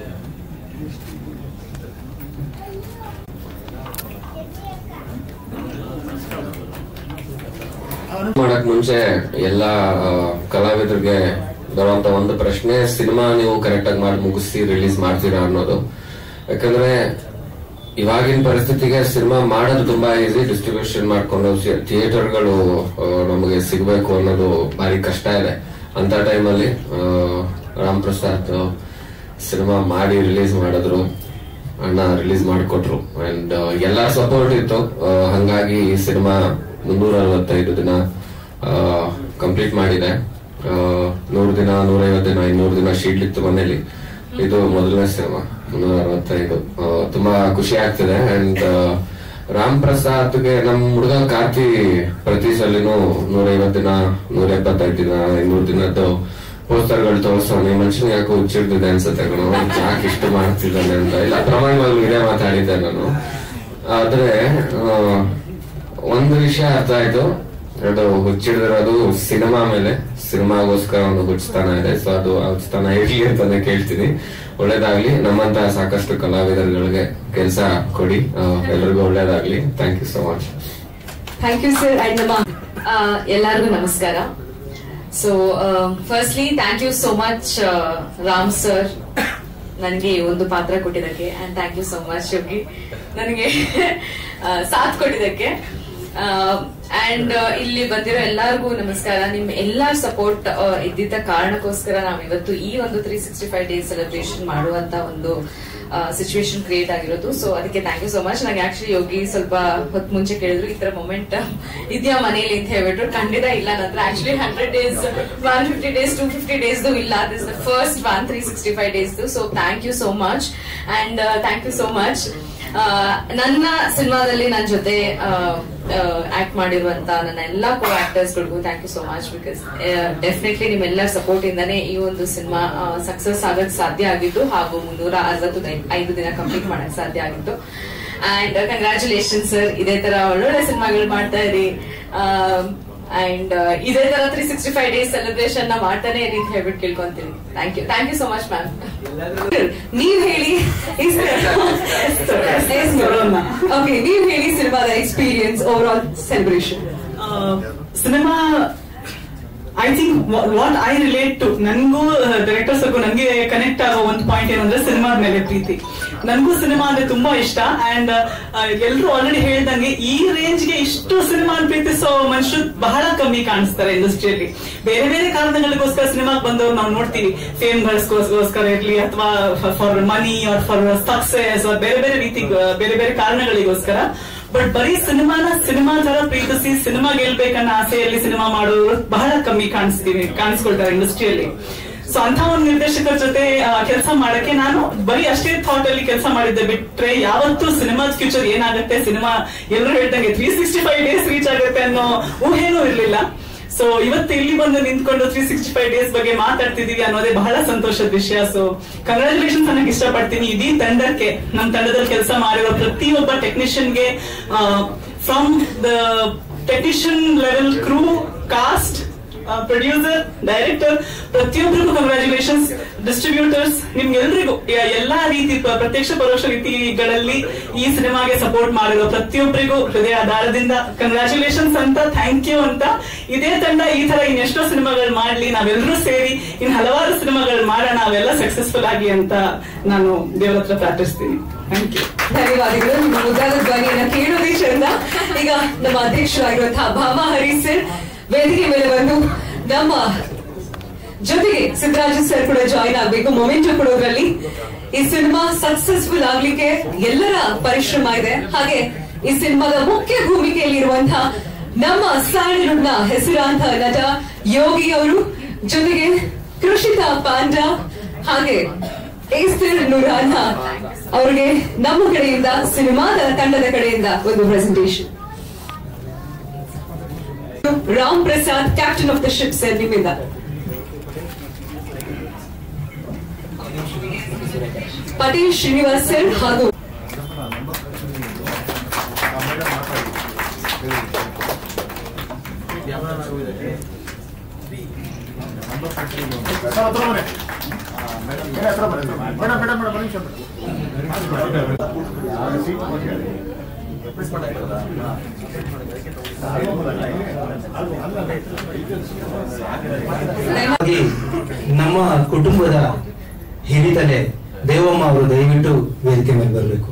ಮಾಡಕ್ ಮುಂಚೆ ಎಲ್ಲ ಆ, ಕಲಾವಿದರಿಗೆ ಬರುವಂತ ಒಂದು ಪ್ರಶ್ನೆ ಸಿನಿಮಾ ನೀವು ಕರೆಕ್ಟ್ ಆಗಿ ಮಾಡಿ ಮುಗಿಸಿ ರಿಲೀಸ್ ಮಾಡ್ತೀರಾ ಅನ್ನೋದು ಯಾಕಂದ್ರೆ ಇವಾಗಿನ ಪರಿಸ್ಥಿತಿಗೆ ಸಿನಿಮಾ ಮಾಡೋದು ತುಂಬಾ ಈಸಿ ಡಿಸ್ಟ್ರಿಬ್ಯೂಷನ್ ಮಾಡ್ಕೊಂಡು ಥಿಯೇಟರ್ಗಳು ನಮಗೆ ಸಿಗ್ಬೇಕು ಅನ್ನೋದು ಭಾರಿ ಕಷ್ಟ ಇದೆ ಅಂತ ಟೈಮಲ್ಲಿ ರಾಮ್ ಪ್ರಸಾದ್ ಸಿನಿಮಾ ಮಾಡಿ ರಿಲೀಸ್ ಮಾಡಿದ್ರು ಅಣ್ಣ ರಿಲೀಸ್ ಮಾಡಿಕೊಟ್ರು ಅಂಡ್ ಎಲ್ಲಾ ಸಪೋರ್ಟ್ ಇತ್ತು ಆ, ಹಂಗಾಗಿ ಈ ಸಿನಿಮಾ ಮುನ್ನೂರ ಅರವತ್ತೈದು ದಿನ ಕಂಪ್ಲೀಟ್ ಮಾಡಿದೆ ಆ, ನೂರು ದಿನ ನೂರೈವತ್ತು ದಿನ ಇನ್ನೂರು ದಿನ ಶೀಟ್ ಇತ್ತು ಮನೇಲಿ ಇದು ಮೊದಲನೇ ಸಿನಿಮಾ ಮುನ್ನೂರ ಅರವತ್ತೈದು ಆ, ತುಂಬಾ ಖುಷಿ ಆಗ್ತಿದೆ ಅಂಡ್ ರಾಮ್ ಪ್ರಸಾದ್ಗೆ ನಮ್ ಹುಡುಗ ಕಾರ್ತಿ ಪ್ರತಿ ಸಲಿನೂ ನೂರೈವತ್ತು ದಿನ ನೂರ ಎಪ್ಪತ್ತೈದು ದಿನ ಇನ್ನೂರು ದಿನದ್ದು ಪೋಸ್ಟರ್ಗಳು ತೋರಿಸೋಣ ಈ ಮನುಷ್ಯನ ಯಾಕೆ ಹುಚ್ಚಿಡ್ತಿದೆ ಅನ್ಸುತ್ತೆ ಕಣೋ ಯಾಕೆ ಇಷ್ಟು ಮಾಡ್ತಿದ್ದಾನೆ ಅಂತ ಇಲ್ಲ ಪ್ರಮಾಣವಾಗಿ ಇದೇ ಮಾತಾಡಿದ್ದೆ ನಾನು ಆದ್ರೆ ಆ, ಒಂದು ವಿಷಯ ಅರ್ಥ ಆಯ್ತು ಅದು ಹುಚ್ಚಿಡಿದಿರೋದು ಸಿನಿಮಾ ಮೇಲೆ ಸಿನಿಮಾಗೋಸ್ಕರ ಒಂದು ಹುಚ್ಚತನ ಇದೆ ಸೊ ಅದು ಆ ಹುಚ್ಚತನ ಇರ್ಲಿ ಅಂತಾನೆ ಕೇಳ್ತೀನಿ ಒಳ್ಳೇದಾಗ್ಲಿ ನಮ್ಮಂತ ಸಾಕಷ್ಟು ಕಲಾವಿದರುಗಳಿಗೆ ಕೆಲಸ ಕೊಡಿ ಆ, ಎಲ್ರಿಗೂ ಒಳ್ಳೇದಾಗ್ಲಿ thank you so much thank you sir and ನಮ್ಮ ಆ, ಎಲ್ಲರಿಗೂ ನಮಸ್ಕಾರ so firstly thank you so much Ram sir ನನಗೆ ಈ ಒಂದು ಪಾತ್ರ ಕೊಟ್ಟಿದ್ದಕ್ಕೆ and thank you so much Yogi ನನಗೆ ಆ, ಸಾಥ್ ಕೊಟ್ಟಿದ್ದಕ್ಕೆ ಅಂಡ್ ಇಲ್ಲಿ ಬಂದಿರೋ ಎಲ್ಲರಿಗೂ ನಮಸ್ಕಾರ ನಿಮ್ ಎಲ್ಲಾ ಸಪೋರ್ಟ್ ಇದ್ದಿದ್ದ ಕಾರಣಕ್ಕೋಸ್ಕರ ನಾವ್ ಇವತ್ತು ಈ ಒಂದು three sixty five days celebration ಮಾಡುವಂತ ಒಂದು ಸಿಚುವೇಶನ್ ಕ್ರಿಯೇಟ್ ಆಗಿರೋದು ಸೊ ಅದಕ್ಕೆ ಥ್ಯಾಂಕ್ ಯು ಸೋ ಮಚ್ ನಂಗೆ ಆಕ್ಚುಲಿ ಯೋಗಿ ಸ್ವಲ್ಪ ಹೊತ್ತು ಮುಂಚೆ ಕೇಳಿದ್ರು ಈ ತರ ಮೊಮೆಂಟ್ ಇದೆಯಾ ಮನೇಲಿ ಅಂತ ಹೇಳ್ಬಿಟ್ರು ಖಂಡಿತ ಇಲ್ಲ ನಂತರ actually hundred days one fifty days two fifty days ಇಲ್ಲ this the first one three sixty five days so thank you so much and thank you so much ನನ್ನ ಸಿನಿಮಾದಲ್ಲಿ ನನ್ನ ಜೊತೆ ಆಕ್ಟ್ ಮಾಡಿರುವಂತ ನನ್ನ ಎಲ್ಲಾ ಕೋ ಆಕ್ಟರ್ಸ್ ಗಳಿಗೂ thank you so much because definitely ನಿಮ್ಮೆಲ್ಲರ ಸಪೋರ್ಟ್ ಇಂದಾನೆ ಈ ಒಂದು ಸಿನಿಮಾ ಸಕ್ಸಸ್ ಆಗಕ್ ಸಾಧ್ಯ ಆಗಿದ್ದು ಹಾಗೂ ಮುನ್ನೂರ ಅರವತ್ತು ಐದು ದಿನ ಕಂಪ್ಲೀಟ್ ಮಾಡಕ್ ಸಾಧ್ಯ ಆಗಿತ್ತು ಅಂಡ್ ಕಂಗ್ರಾಚುಲೇಷನ್ ಸರ್ ಇದೇ ತರ ಒಳ್ಳೊಳ್ಳೆ ಸಿನಿಮಾಗಳು ಮಾಡ್ತಾ ಇರಿ ಅಂಡ್ ಇದೇ ತರ three sixty five days celebration ನ ಮಾಡ್ತಾನೆ ಇರಿ ಅಂತ ಹೇಳ್ಬಿಟ್ಟು ಕೇಳ್ಕೊಂತೀನಿ thank you thank you so much ma'am ನೀವ್ ಹೇಳಿ ಓಕೆ ನೀವ್ ಹೇಳಿ ಸಿನಿಮಾದ experience overall celebration cinema I think what I relate to ನನ್ಗೂ ಡೈರೆಕ್ಟರ್ಸ್ ನನ್ಗೆ ಕನೆಕ್ಟ್ ಆಗೋ ಒಂದು ಪಾಯಿಂಟ್ ಏನಂದ್ರೆ ಸಿನಿಮಾದ ಮೇಲೆ ಪ್ರೀತಿ ನನ್ಗೂ ಸಿನಿಮಾ ಅಂದ್ರೆ ತುಂಬಾ ಇಷ್ಟ ಅಂಡ್ ಎಲ್ರು ಆಲ್ರೆಡಿ ಹೇಳ್ದಂಗೆ ಈ ರೇಂಜ್ ಗೆ ಇಷ್ಟು ಸಿನಿಮಾ ಪ್ರೀತಿಸೋ ಮನುಷ್ಯರು ಬಹಳ ಕಮ್ಮಿ ಕಾಣಿಸ್ತಾರೆ ಇಂಡಸ್ಟ್ರಿಯಲ್ಲಿ ಬೇರೆ ಬೇರೆ ಕಾರಣಗಳಿಗೋಸ್ಕರ ಸಿನಿಮಾಗೆ ಬಂದವ್ರು ನಾವು ನೋಡ್ತೀವಿ ಫೇಮ್ ಗಳಿಗೋಸ್ಕರ ಇರ್ಲಿ ಅಥವಾ for money or for success ಬೇರೆ ಬೇರೆ ರೀತಿ ಬೇರೆ ಬೇರೆ ಕಾರಣಗಳಿಗೋಸ್ಕರ ಬಟ್ ಬರೀ ಸಿನಿಮಾನ ಸಿನಿಮಾ ತರ ಪ್ರೀತಿಸಿ ಸಿನಿಮಾ ಗೆಲ್ಬೇಕನ್ನೋ ಆಸೆಯಲ್ಲಿ ಸಿನಿಮಾ ಮಾಡೋರು ಬಹಳ ಕಮ್ಮಿ ಕಾಣಿಸ್ತೀವಿ ಕಾಣಿಸ್ಕೊಳ್ತಾರೆ ಇಂಡಸ್ಟ್ರಿಯಲ್ಲಿ ಸೊ ಅಂತ ಒಂದು ನಿರ್ದೇಶಕರ ಜೊತೆ ಕೆಲಸ ಮಾಡಕ್ಕೆ ನಾನು ಬರೀ ಅಷ್ಟೇ ಥಾಟ್ ಅಲ್ಲಿ ಕೆಲಸ ಮಾಡಿದ್ದೆ ಬಿಟ್ರೆ ಯಾವತ್ತೂ ಸಿನಿಮಾ ಫ್ಯೂಚರ್ ಏನಾಗುತ್ತೆ ಸಿನಿಮಾ ಎಲ್ಲರೂ ಹೇಳ್ದಂಗೆ three sixty five days reach ಆಗುತ್ತೆ ಅನ್ನೋ ಊಹೆನೂ ಇರ್ಲಿಲ್ಲ ಸೊ ಇವತ್ತು ಇಲ್ಲಿ ಬಂದು ನಿಂತ್ಕೊಂಡು ತ್ರೀ ಸಿಕ್ಸ್ಟಿ ಫೈವ್ ಡೇಸ್ ಬಗ್ಗೆ ಮಾತಾಡ್ತಿದೀವಿ ಅನ್ನೋದೇ ಬಹಳ ಸಂತೋಷದ ವಿಷಯ ಸೊ ಕಂಗ್ರಾಚುಲೇಷನ್ಸ್ ಅನ್ನಕ್ಕೆ ಇಷ್ಟಪಡ್ತೀನಿ ಇಡೀ ತಂಡಕ್ಕೆ ನಮ್ಮ ತಂಡದಲ್ಲಿ ಕೆಲಸ ಮಾಡಿರೋ ಪ್ರತಿಯೊಬ್ಬ ಟೆಕ್ನಿಷಿಯನ್ಗೆ from the technician level crew cast producer director ಪ್ರತಿಯೊಬ್ಬರಿಗೂ ಕಂಗ್ರಾಚುಲೇಷನ್ಸ್ ಡಿಸ್ಟ್ರಿಬ್ಯೂಟರ್ಸ್ ನಿಮ್ಗೆಲ್ರಿಗೂ ಯ- ಎಲ್ಲಾ ರೀತಿ ಪ್ರ- ಪ್ರತ್ಯಕ್ಷ ಪರೋಕ್ಷ ರೀತಿಗಳಲ್ಲಿ ಈ ಸಿನಿಮಾಗೆ ಸಪೋರ್ಟ್ ಮಾಡಿರೋ ಪ್ರತಿಯೊಬ್ಬರಿಗೂ ಹೃದಯಾಧಾರದಿಂದ ಕಂಗ್ರಾಚುಲೇಷನ್ಸ್ ಅಂತ ಥ್ಯಾಂಕ್ ಯು ಅಂತ ಇದೇ ತಂಡ ಈ ತರ ಇನ್ನೆಷ್ಟೋ ಸಿನಿಮಾಗಳು ಮಾಡ್ಲಿ ನಾವೆಲ್ಲರೂ ಸೇರಿ ಇನ್ ಹಲವಾರು ಸಿನಿಮಾಗಳು ಮಾಡೋಣ ನಾವೆಲ್ಲ ಸಕ್ಸಸ್ಫುಲ್ ಆಗಿ ಅಂತ ನಾನು ದೇವರ ಹತ್ರ ಪ್ರಾರ್ಥಿಸ್ತೀನಿ ಥ್ಯಾಂಕ್ ಯು ಧನ್ಯವಾದಗಳು ನಿಮ್ಮ ಮುದ್ದಾದ ಧ್ವನಿಯನ್ನ ಕೇಳೋದೇ ಚಂದ ಈಗ ನಮ್ಮ ಅಧ್ಯಕ್ಷರಾಗಿರುವಂತಹ ಭಾಮಾ ಹರಿ ಸರ್ ವೇದಿಕೆ ಮೇಲೆ ಬಂದು ನಮ್ಮ ಜೊತೆಗೆ ಸಿದ್ದರಾಜ ಸರ್ ಕೂಡ ಜಾಯಿನ್ ಆಗ್ಬೇಕು ಮೊಮೆಂಟು ಕೊಡೋದ್ರಲ್ಲಿ ಈ ಸಿನಿಮಾ ಸಕ್ಸಸ್ಫುಲ್ ಆಗ್ಲಿಕ್ಕೆ ಎಲ್ಲರ ಪರಿಶ್ರಮ ಇದೆ ಹಾಗೆ ಈ ಸಿನಿಮಾದ ಮುಖ್ಯ ಭೂಮಿಕೆಯಲ್ಲಿ ಇರುವಂತಹ ನಮ್ಮ ಸ್ಯಾಂಡಲ್ವುಡ್ ನ ಹೆಸರಾಂತ ನಟ ಯೋಗಿ ಅವರು ಜೊತೆಗೆ ಕೃಷಿತಾ ಪಾಂಡ ಹಾಗೆ ಏಸ್ತಿರ್ ನೂರಾನ ಅವರಿಗೆ ನಮ್ಮ ಕಡೆಯಿಂದ ಸಿನಿಮಾದ ತಂಡದ ಕಡೆಯಿಂದ ಒಂದು presentation Ram Prasad captain of the ship sir ನಿಮ್ಮಿಂದ ಪಟೇಲ್ ಶ್ರೀನಿವಾಸ್ ಸರ್ ಹಾಗೂ ಸರ್ ಹತ್ರ ಬನ್ನಿ ಮೇಡಮ್ ಹತ್ರ ಬನ್ನಿ ಮೇಡಮ್ ಮೇಡಮ್ ಮೇಡಮ್ ಬನ್ನಿ ಹಾಗೆ ನಮ್ಮ ಕುಟುಂಬದ ಹಿರಿತಲೆ ದೇವಮ್ಮ ಅವರು ದಯವಿಟ್ಟು ವೇದಿಕೆ ಮೇಲೆ ಬರಬೇಕು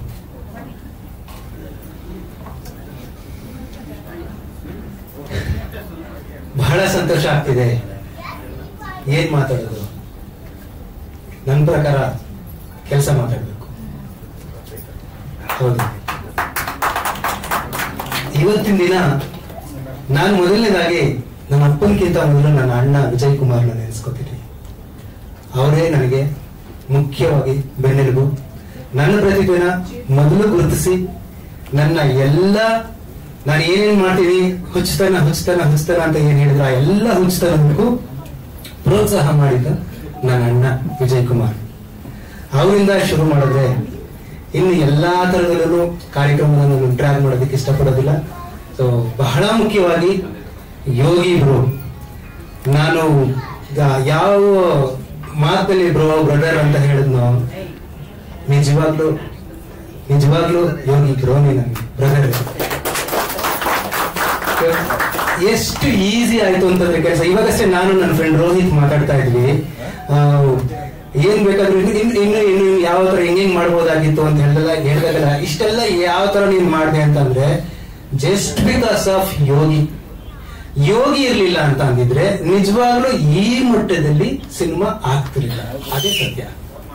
ಬಹಳ ಸಂತೋಷ ಆಗ್ತಿದೆ ಏನ್ ಮಾತಾಡೋದು ನನ್ನ ಪ್ರಕಾರ ಕೆಲಸ ಮಾತಾಡ್ಬೇಕು ಹೌದು ಇವತ್ತಿನ ದಿನ ನಾನು ಮೊದಲನೇದಾಗಿ ನನ್ನ ಅಪ್ಪನಿಗಿಂತ ಮೊದಲು ನನ್ನ ಅಣ್ಣ ವಿಜಯ್ ಕುಮಾರ್ನ ನೆನೆಸ್ಕೊತೀನಿ ಅವರೇ ನನಗೆ ಮುಖ್ಯವಾಗಿ ಬೆನ್ನೆಲುಬು ನನ್ನ ಪ್ರತಿಭೆನ ಮೊದಲು ಗುರುತಿಸಿ ನನ್ನ ಎಲ್ಲ ನಾನು ಏನೇನ್ ಮಾಡ್ತೀನಿ ಹುಚ್ಚತನ ಹುಚ್ಚತನ ಹುಚ್ಚತನ ಅಂತ ಏನ್ ಹೇಳಿದ್ರು ಆ ಎಲ್ಲ ಹುಚ್ಚತನಕ್ಕೂ ಪ್ರೋತ್ಸಾಹ ಮಾಡಿದ್ದ ನನ್ನ ಅಣ್ಣ ವಿಜಯ್ ಕುಮಾರ್ ಅವರಿಂದ ಶುರು ಮಾಡಿದ್ರೆ ಇನ್ನು ಎಲ್ಲಾ ತರದಲ್ಲೂ ಕಾರ್ಯಕ್ರಮವನ್ನು ನಾನು ಟ್ರ್ಯಾಕ್ ಮಾಡೋದಕ್ಕೆ ಇಷ್ಟಪಡೋದಿಲ್ಲ ಸೊ ಬಹಳ ಮುಖ್ಯವಾಗಿ ಯೋಗಿ ಬ್ರೋ ನಾನು ಗ- ಯಾವ ಮಾತಲ್ಲಿ ಬ್ರೋ ಬ್ರದರ್ ಅಂತ ಹೇಳಿದ್ನೋ ನಿಜವಾಗ್ಲೂ ನಿಜವಾಗ್ಲೂ ಯೋಗಿ ಬ್ರೋನಿ ನನಗೆ ಬ್ರದರ್ ಎಷ್ಟು ಈಸಿ ಆಯ್ತು ಅಂತಂದ್ರೆ ಕೆಲಸ ಇವಾಗಷ್ಟೇ ನಾನು ನನ್ನ ಫ್ರೆಂಡ್ ರೋಹಿತ್ ಮಾತಾಡ್ತಾ ಇದ್ವಿ ಆ, ಏನ್ ಬೇಕಾದ್ರೂ ಇನ್ನು ಇನ್ನು ಇನ್ನು ಇನ್ನು ಯಾವ ತರ ಹೆಂಗ್ ಹೆಂಗ್ ಮಾಡ್ಬೋದಾಗಿತ್ತು ಅಂತ ಹೇಳಿದಾಗ ಹೇಳಿದಾಗಲ್ಲ ಇಷ್ಟೆಲ್ಲ ಯಾವ ತರ ನೀನ್ ಮಾಡಿದೆ ಅಂತಂದ್ರೆ just because of Yogi Yogi ಇರ್ಲಿಲ್ಲ ಅಂತ ಅಂದಿದ್ರೆ ನಿಜವಾಗ್ಲೂ ಈ ಮಟ್ಟದಲ್ಲಿ ಸಿನಿಮಾ ಆಗ್ತಿರ್ಲಿಲ್ಲ ಅದೇ ಸತ್ಯ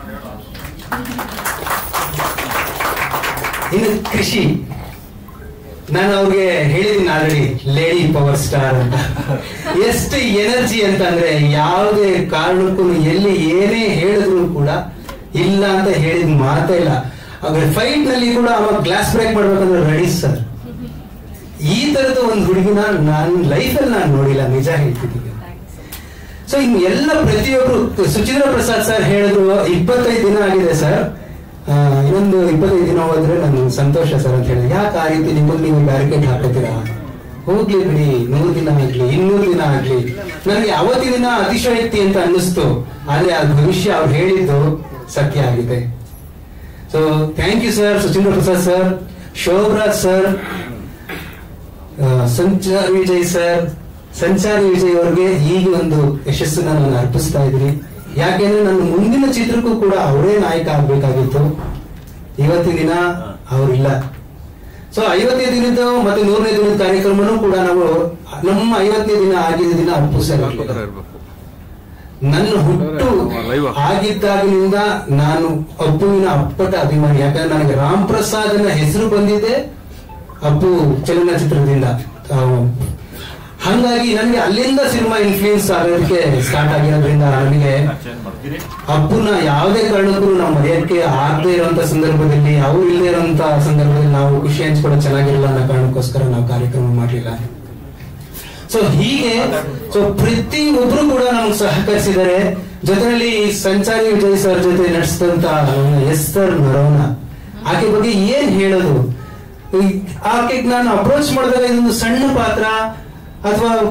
ಇನ್ನು ಕೃಷಿ ನಾನು ಅವ್ರಿಗೆ ಹೇಳಿದ್ದೀನಿ ಆಲ್ರೆಡಿ ಲೇಡಿ ಪವರ್ ಸ್ಟಾರ್ ಅಂತ ಎಷ್ಟು ಎನರ್ಜಿ ಅಂತ ಅಂದ್ರೆ ಯಾವುದೇ ಕಾರಣಕ್ಕೂ ಎಲ್ಲಿ ಏನೇ ಹೇಳಿದ್ರು ಕೂಡ ಇಲ್ಲ ಅಂತ ಹೇಳಿದ್ ಮಾತೇ ಇಲ್ಲ ಆದ್ರೆ ಫೈಟ್ ನಲ್ಲಿ ಕೂಡ ಅವಾಗ ಗ್ಲಾಸ್ ಬ್ರೇಕ್ ಮಾಡ್ಬೇಕಂದ್ರೆ ರೆಡಿ ಸರ್ ಈ ತರದ ಒಂದು ಹುಡುಗಿನ ನಾನು ಲೈಫಲ್ಲಿ ನಾನು ನೋಡಿಲ್ಲ ನಿಜ ಹೇಳ್ತಿದ್ದೀನಿ ಸೊ ಇನ್ನು ಎಲ್ಲ ಪ್ರತಿಯೊಬ್ರು ಸುಚೀಂದ್ರ ಪ್ರಸಾದ್ ಸರ್ ಹೇಳಿದ್ರು ಇಪ್ಪತ್ತೈದು ದಿನ ಆಗಿದೆ ಸರ್ ಆ, ಇನ್ನೊಂದು ಇಪ್ಪತ್ತೈದು ದಿನ ಹೋದ್ರೆ ನಾನು ಸಂತೋಷ ಸರ್ ಅಂತ ಹೇಳಿದೆ ಯಾಕೆ ಆ ರೀತಿ ನಿಮ್ಮಲ್ಲಿ ನೀವು ಬ್ಯಾರಿಕೇಡ್ ಹಾಕೋತೀರಾ ಹೋಗ್ಲಿ ಬಿಡಿ ನೂರು ದಿನ ಆಗ್ಲಿ ಇನ್ನೂರು ದಿನ ಆಗ್ಲಿ ನನಗೆ ಅವತ್ತಿನ ದಿನ ಅತಿಶಯೋಕ್ತಿ ಅಂತ ಅನ್ನಿಸ್ತು ಆದ್ರೆ ಆ ಭವಿಷ್ಯ ಅವ್ರು ಹೇಳಿದ್ದು ಸತ್ಯ ಆಗಿದೆ so thank you sir Suchindra Prasad sir Shobharaj sir ಆ, ಸಂಚಾರ್ ವಿಜಯ್ ಸರ್ ಸಂಚಾರಿ ವಿಜಯ್ ಅವರಿಗೆ ಈಗ ಒಂದು ಯಶಸ್ಸನ್ನ ನಾನು ಅರ್ಪಿಸ್ತಾ ಇದ್ದೀನಿ ಯಾಕೆಂದ್ರೆ ನನ್ನ ಮುಂದಿನ ಚಿತ್ರಕ್ಕೂ ಕೂಡ ಅವರೇ ನಾಯಕ ಆಗ್ಬೇಕಾಗಿತ್ತು ಇವತ್ತಿನ ದಿನ ಅವರಿಲ್ಲ ಸೊ ಐವತ್ತನೇ ದಿನದ ಮತ್ತೆ ನೂರನೇ ದಿನದ ಕಾರ್ಯಕ್ರಮನೂ ಕೂಡ ನಾವು ನಮ್ಮ ಐವತ್ತನೇ ದಿನ ಆಗಿದ್ದ ದಿನ ಅರ್ಪಿಸಲ್ಲ ನನ್ನ ಹುಟ್ಟು ಆಗಿದ್ದಾಗಿನಿಂದ ನಾನು ಅಪ್ಪುವಿನ ಅಪ್ಪಟ ಅಭಿಮಾನಿ ಯಾಕಂದ್ರೆ ನನಗೆ ರಾಮ್ ಪ್ರಸಾದನ ಹೆಸರು ಬಂದಿದೆ ಅಪ್ಪು ಚಲನಚಿತ್ರದಿಂದ ಆ, ಹಂಗಾಗಿ ನನಗೆ ಅಲ್ಲಿಂದ ಸಿನಿಮಾ ಇನ್ಫ್ಲೂಯೆನ್ಸ್ ಆಗೋದಕ್ಕೆ ಸ್ಟಾರ್ಟ್ ಆಗಿರೋದ್ರಿಂದ ನನಗೆ ಅಪ್ಪುನ ಯಾವುದೇ ಕಾರಣಕ್ಕೂ ನಾವು ಮರೆಯೋಕ್ಕೆ ಆಗದೆ ಇರುವಂತ ಸಂದರ್ಭದಲ್ಲಿ ಅವ್ರು ಇಲ್ಲದೆ ಇರುವಂತ ಸಂದರ್ಭದಲ್ಲಿ ನಾವು ಖುಷಿ ಹಂಚ್ಕೊಳ್ಳೋದು ಚೆನ್ನಾಗಿರಲ್ಲ ಅನ್ನೋ ಕಾರಣಕ್ಕೋಸ್ಕರ ನಾವು ಕಾರ್ಯಕ್ರಮ ಮಾಡಲಿಲ್ಲ ಸೊ ಹೀಗೆ ಸೊ ಪ್ರತಿ ಒಬ್ರು ಕೂಡ ನಮ್ಗೆ ಸಹಕರಿಸಿದ್ದಾರೆ ಜೊತೆಯಲ್ಲಿ ಸಂಚಾರಿ ವಿಜಯ್ ಸರ್ ಜೊತೆ ನಡೆಸಿದಂತ ಎಸ್ತರ್ ನರೋನ ಆಕೆ ಬಗ್ಗೆ ಏನ್ ಹೇಳೋದು ಆಕೆಗೆ ನಾನು ಅಪ್ರೋಚ್ ಮಾಡಿದಾಗ ಇದೊಂದು ಸಣ್ಣ ಪಾತ್ರ ಅಥವಾ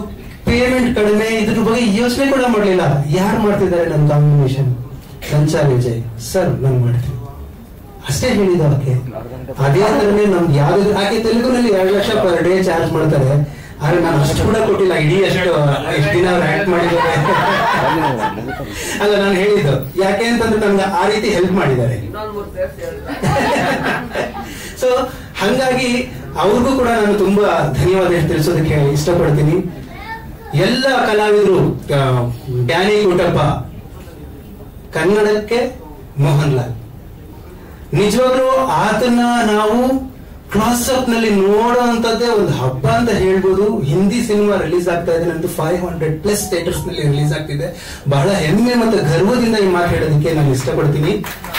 ಪೇಮೆಂಟ್ ಕಡಿಮೆ ಇದ್ರ ಬಗ್ಗೆ ಯೋಚನೆ ಕೂಡ ಮಾಡ್ಲಿಲ್ಲ ಯಾರು ಮಾಡ್ತಿದ್ದಾರೆ ನನ್ನ ಕಾಂಬಿನೇಷನ್ ಲಂಚ ವಿಜಯ್ ಸರ್ ನಾನು ಮಾಡ್ತೀನಿ ಅಷ್ಟೇ ಹೇಳಿದ ಆಕೆ ಅದೇ ತರನೇ ನಮ್ಗೆ ಯಾವ್ದು ಆಕೆ ತೆಲುಗುನಲ್ಲಿ ಎರಡು ಲಕ್ಷ ಪರ್ ಡೇ ಚಾರ್ಜ್ ಮಾಡ್ತಾರೆ ಆದ್ರೆ ನಾನು ಅಷ್ಟು ಕೂಡ ಕೊಟ್ಟಿಲ್ಲ ಇಡೀ ಅಷ್ಟು ಎಷ್ಟು ದಿನ ಅವ್ರು ಆಕ್ಟ್ ಮಾಡಿದ್ದಾರೆ ಅಲ್ಲ ನಾನು ಹೇಳಿದ್ದು ಯಾಕೆ ಅಂತಂದ್ರೆ ನಮ್ಗೆ ಆ ರೀತಿ ಹೆಲ್ಪ್ ಮಾಡಿದ್ದಾರೆ ಸೊ ಹಂಗಾಗಿ ಅವ್ರಿಗೂ ಕೂಡ ನಾನು ತುಂಬಾ ಧನ್ಯವಾದ ತಿಳಿಸೋದಕ್ಕೆ ಇಷ್ಟಪಡ್ತೀನಿ ಎಲ್ಲ ಕಲಾವಿದರು ಆ, ಡ್ಯಾನಿ ಗುಟಪ್ಪ ಕನ್ನಡಕ್ಕೆ ಮೋಹನ್ ಲಾಲ್ ನಿಜವಾಗ್ಲೂ ಆತನ ನಾವು ಕ್ಲಾಸ್ ಅಪ್ ನಲ್ಲಿ ನೋಡುವಂತದ್ದೇ ಒಂದು ಹಬ್ಬ ಅಂತ ಹೇಳ್ಬೋದು ಹಿಂದಿ ಸಿನಿಮಾ ರಿಲೀಸ್ ಆಗ್ತಾ ಇದೆ ನಂದು ಫೈವ್ ಹಂಡ್ರೆಡ್ ಪ್ಲಸ್ ಥಿಯೇಟರ್ಸ್ ನಲ್ಲಿ ರಿಲೀಸ್ ಆಗ್ತಿದೆ ಬಹಳ ಹೆಮ್ಮೆ ಮತ್ತು ಗರ್ವದಿಂದ ಈ ಮಾತು ಹೇಳೋದಕ್ಕೆ ನಾನು ಇಷ್ಟಪಡ್ತೀನಿ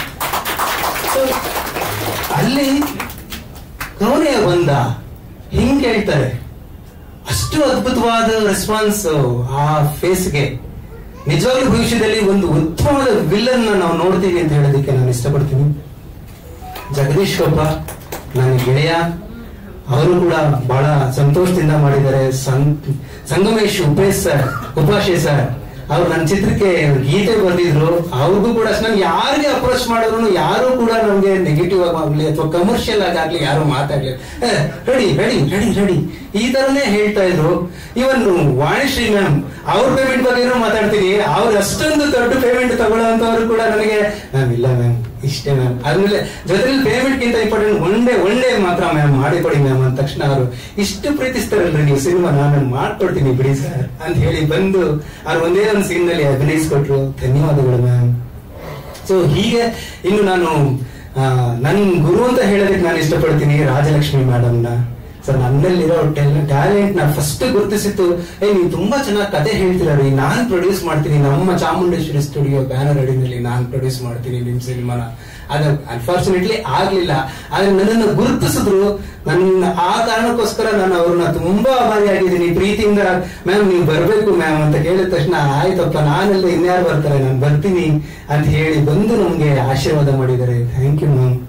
So, ಅಲ್ಲಿ ಕವನೆಯ ಬಂದ ಹಿಂಗ್ ಹೇಳ್ತಾರೆ ಅಷ್ಟು ಅದ್ಭುತವಾದ ರೆಸ್ಪಾನ್ಸ್ ಆ ಫೇಸ್ಗೆ ನಿಜವಾಗ್ಲೂ ಭವಿಷ್ಯದಲ್ಲಿ ಒಂದು ಉತ್ತಮವಾದ ವಿಲ್ಲನ್ ನಾವು ನೋಡ್ತೀವಿ ಅಂತ ಹೇಳೋದಕ್ಕೆ ನಾನು ಇಷ್ಟಪಡ್ತೀನಿ ಜಗದೀಶ್ ಒಬ್ಬ ನನ್ನ ಗೆಳೆಯ ಅವರು ಕೂಡ ಬಹಳ ಸಂತೋಷದಿಂದ ಮಾಡಿದ್ದಾರೆ ಸಂ- ಸಂಗಮೇಶ್ ಉಪೇಶ್ ಸರ್ ಉಪಾಶೆ ಸರ್ ಅವ್ರು ನನ್ನ ಚಿತ್ರಕ್ಕೆ ಗೀತೆ ಬರ್ದಿದ್ರು ಅವ್ರಿಗೂ ಕೂಡ ನನ್ಗೆ ಯಾರಿಗೆ ಅಪ್ರೋಚ್ ಮಾಡಿದ್ರು ಯಾರು ಕೂಡ ನಮ್ಗೆ ನೆಗೆಟಿವ್ ಆಗಲಿ ಅಥವಾ ಕಮರ್ಷಿಯಲ್ ಆಗಾಗ್ಲಿ ಯಾರು ಮಾತಾಡ್ಲಿ ರೆಡಿ ರೆಡಿ ರೆಡಿ ರೆಡಿ ಈ ತರನೇ ಹೇಳ್ತಾ ಇದ್ರು ಇವನ್ ವಾಣಿಶ್ರೀ ಮ್ಯಾಮ್ ಅವ್ರ ಪೇಮೆಂಟ್ ಬಗ್ಗೆನೂ ಮಾತಾಡ್ತೀನಿ ಅವ್ರು ಅಷ್ಟೊಂದು ದೊಡ್ಡ ಪೇಮೆಂಟ್ ತಗೊಳ್ಳೋಂತವ್ರು ಕೂಡ ನನಗೆ ಮ್ಯಾಮ್ ಇಲ್ಲ ಮ್ಯಾಮ್ ಇಷ್ಟೇ ಮ್ಯಾಮ್ ಆದ್ಮೇಲೆ ಜೊತೆಲಿ ಪೇಮೆಂಟ್ ಗಿಂತ important one day one day ಮಾತ್ರ ಮ್ಯಾಮ್ ಮಾಡಿಕೊಡಿ ಮ್ಯಾಮ್ ಅಂದ ತಕ್ಷಣ ಅವರು ಇಷ್ಟು ಪ್ರೀತಿಸ್ತಾರಲ್ರಿ ನೀವು ಸಿನಿಮಾ ನಾನು ಮಾಡ್ಕೊಡ್ತೀನಿ ಬಿಡಿ ಸರ್ ಅಂತ ಹೇಳಿ ಬಂದು ಅವ್ರು ಒಂದೇ ಒಂದು ಸೀನ್ ನಲ್ಲಿ ಅಭಿನಯಿಸ್ಕೊಟ್ರು ಧನ್ಯವಾದಗಳು ಮ್ಯಾಮ್ ಸೊ ಹೀಗೆ ಇನ್ನು ನಾನು ಆ, ನನ್ ಗುರು ಅಂತ ಹೇಳೋದಕ್ಕೆ ನಾನು ಇಷ್ಟಪಡ್ತೀನಿ ರಾಜಲಕ್ಷ್ಮಿ ಮೇಡಮ್ನ ಸೊ ನನ್ನಲ್ಲಿರೋ ಟ್ಯಾಲೆಂಟ್ ನ ಫಸ್ಟ್ ಗುರುತಿಸಿತ್ತು ಏ ನೀವು ತುಂಬಾ ಚೆನ್ನಾಗಿ ಕತೆ ಹೇಳ್ತೀರ ರೀ ನಾನ್ ಪ್ರೊಡ್ಯೂಸ್ ಮಾಡ್ತೀನಿ ನಮ್ಮ ಚಾಮುಂಡೇಶ್ವರಿ ಸ್ಟುಡಿಯೋ ಬ್ಯಾನರ್ ಅಡಿನಲ್ಲಿ ನಾನ್ ಪ್ರೊಡ್ಯೂಸ್ ಮಾಡ್ತೀನಿ ನಿಮ್ ಸಿನಿಮಾನ ಅದು ಅನ್ಫಾರ್ಚುನೇಟ್ಲಿ ಆಗ್ಲಿಲ್ಲ ಆದ್ರೆ ನನ್ನನ್ನು ಗುರುತಿಸಿದ್ರು ನನ್ನ ಆ ಕಾರಣಕ್ಕೋಸ್ಕರ ನಾನು ಅವ್ರನ್ನ ತುಂಬಾ ಆಭಾರಿಯಾಗಿದ್ದೀನಿ ಪ್ರೀತಿಯಿಂದ ಮ್ಯಾಮ್ ನೀವು ಬರ್ಬೇಕು ಮ್ಯಾಮ್ ಅಂತ ಹೇಳಿದ ತಕ್ಷಣ ಆಯ್ತಪ್ಪ ನಾನೆಲ್ಲ ಇನ್ಯಾರು ಬರ್ತಾರೆ ನಾನು ಬರ್ತೀನಿ ಅಂತ ಹೇಳಿ ಬಂದು ನಮ್ಗೆ ಆಶೀರ್ವಾದ ಮಾಡಿದ್ದಾರೆ ಥ್ಯಾಂಕ್ ಯು ಮ್ಯಾಮ್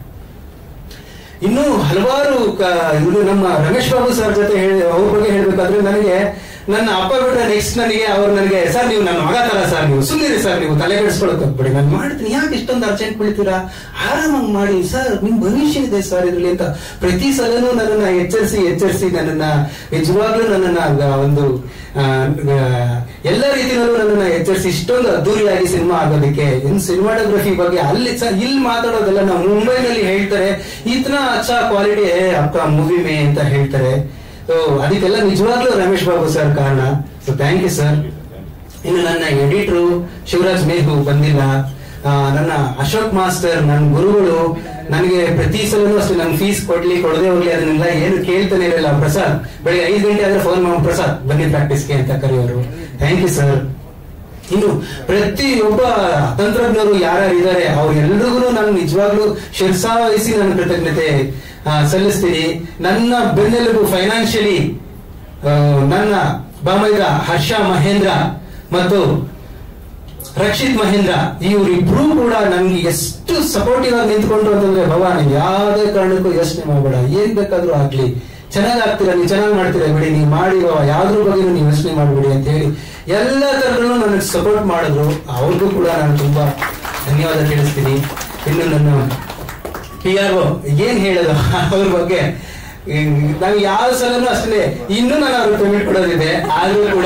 ಇನ್ನು ಹಲವಾರು ಕ- ಇವ್ರು ನಮ್ಮ ರಮೇಶ್ ಬಾಬು ಸರ್ ಜೊತೆ ಹೇಳಿ ಅವ್ರ ಬಗ್ಗೆ ಹೇಳ್ಬೇಕಾದ್ರೆ ನನಗೆ ನನ್ನ ಅಪ್ಪ ಬಿಟ್ರೆ ನೆಕ್ಸ್ಟ್ ನನಗೆ ಅವ್ರು ನನಗೆ ಸರ್ ನೀವು ನನ್ನ ಮಗ ತರ ಸರ್ ನೀವು ಸುಮ್ಮನೆ ಸರ್ ನೀವು ತಲೆ ಕೆಡಿಸ್ಕೊಳಕ್ ಹೋಗ್ಬೇಡಿ ನಾನು ಮಾಡ್ತೀನಿ ಯಾಕೆ ಇಷ್ಟೊಂದು ಅರ್ಜೆಂಟ್ ಬೀಳ್ತೀರಾ ಆರಾಮಾಗಿ ಮಾಡಿ ಸರ್ ನಿಮ್ ಭವಿಷ್ಯ ಇದೆ ಸರ್ ಇದ್ರಲ್ಲಿ ಅಂತ ಪ್ರತಿ ಸಲನೂ ನನ್ನನ್ನ ಎಚ್ಚರಿಸಿ ಎಚ್ಚರಿಸಿ ನನ್ನನ್ನ ನಿಜವಾಗ್ಲೂ ನನ್ನನ್ನ ಗ- ಒಂದು ಆ, ಗ- ಎಲ್ಲ ರೀತಿಯಲ್ಲೂ ನನ್ನನ್ನ ಎಚ್ಚರಿಸಿ ಇಷ್ಟೊಂದು ಅದ್ದೂರಿಯಾಗಿ ಸಿನಿಮಾ ಆಗೋದಕ್ಕೆ ಇನ್ ಸಿನಿಮಾಟೋಗ್ರಫಿ ಬಗ್ಗೆ ಅಲ್ಲಿ ಸರ್ ಇಲ್ಲಿ ಮಾತಾಡೋದೆಲ್ಲ ನಾವು ಮುಂಬೈನಲ್ಲಿ ಹೇಳ್ತಾರೆ ಇತನ ಅಚ್ಚಾ ಕ್ವಾಲಿಟಿ ಅಪ್ಪ ಮೂವಿ ಮೇ ಅಂತ ಹೇಳ್ತಾರೆ ಸೊ ಅದಕ್ಕೆಲ್ಲ ನಿಜವಾಗ್ಲೂ ರಮೇಶ್ ಬಾಬು ಸರ್ ಕಾರಣ ಸೊ ಥ್ಯಾಂಕ್ ಯು ಸರ್ ಇನ್ನು ನನ್ನ ಎಡಿಟರು ಶಿವರಾಜ್ ಮೇಘು ಬಂದಿಲ್ಲ ಆ, ನನ್ನ ಅಶೋಕ್ ಮಾಸ್ಟರ್ ನನ್ನ ಗುರುಗಳು ನನಗೆ ಪ್ರತಿ ಸಲನೂ ಅಷ್ಟೇ ನನ್ ಫೀಸ್ ಕೊಡ್ಲಿ ಕೊಡದೆ ಹೋಗ್ಲಿ ಅದನ್ನೆಲ್ಲ ಏನು ಕೇಳ್ತಾನೆ ಇರಲಿಲ್ಲ ಪ್ರಸಾದ್ ಬೆಳಿಗ್ಗೆ ಐದು ಗಂಟೆ ಆದ್ರೆ ಫೋನ್ ಮಾಡಿ ಪ್ರಸಾದ್ ಬನ್ನಿ ಪ್ರಾಕ್ಟೀಸ್ಗೆ ಅಂತ ಕರೆಯೋರು ಥ್ಯಾಂಕ್ ಯು ಸರ್ ಇನ್ನು ಪ್ರತಿಯೊಬ್ಬ ತಂತ್ರಜ್ಞರು ಯಾರ್ಯಾರು ಇದ್ದಾರೆ ಅವ್ರೆಲ್ರಿಗೂ ನಾನು ನಿಜವಾಗ್ಲೂ ಶಿರ್ಸಾ ವಹಿಸಿ ನಾನು ಕೃತಜ್ಞತೆ ಆ, ಸಲ್ಲಿಸ್ತೀನಿ ನನ್ನ ಬೆನ್ನೆಲುಬು ಫೈನಾನ್ಷಿಯಲಿ ನನ್ನ ಬಾಮೈದ ಹರ್ಷ ಮಹೇಂದ್ರ ಮತ್ತು ರಕ್ಷಿತ್ ಮಹೇಂದ್ರ ಇವರಿಬ್ರು ಕೂಡ ನನ್ಗೆ ಎಷ್ಟು ಸಪೋರ್ಟಿವ್ ಆಗಿ ನಿಂತ್ಕೊಂಡ್ರು ಅಂತಂದ್ರೆ ಭವಾನ್ ಯಾವುದೇ ಕಾರಣಕ್ಕೂ ಯೋಚನೆ ಮಾಡಬೇಡ ಏನ್ ಬೇಕಾದ್ರೂ ಆಗ್ಲಿ ಚೆನ್ನಾಗ್ ಆಗ್ತೀರಾ ನೀವು ಚೆನ್ನಾಗಿ ಮಾಡ್ತೀರಾ ಬಿಡಿ ನೀವು ಮಾಡಿ ಬಾವ ಯಾವ್ದ್ರ ಬಗ್ಗೆ ನೀವು ಯೋಚನೆ ಮಾಡಬೇಡಿ ಅಂತ ಹೇಳಿ ಎಲ್ಲ ತರಗಳನ್ನು ನನಗೆ ಸಪೋರ್ಟ್ ಮಾಡಿದ್ರು ಅವ್ರಿಗೂ ಕೂಡ ನಾನು ತುಂಬಾ ಧನ್ಯವಾದ ತಿಳಿಸ್ತೀನಿ ಇನ್ನು ನನ್ನ ಪಿ ಆರ್ ಒ ಏನ್ ಹೇಳೋದು ಅವ್ರ ಬಗ್ಗೆ ನಾವು ಯಾವ ಸಲನೂ ಅಷ್ಟೇ ಇನ್ನೂ ನಾನು ಅವ್ರಿಗೆ ಪೇಮೆಂಟ್ ಕೊಡೋದಿದೆ ಆದ್ರೂ ಕೂಡ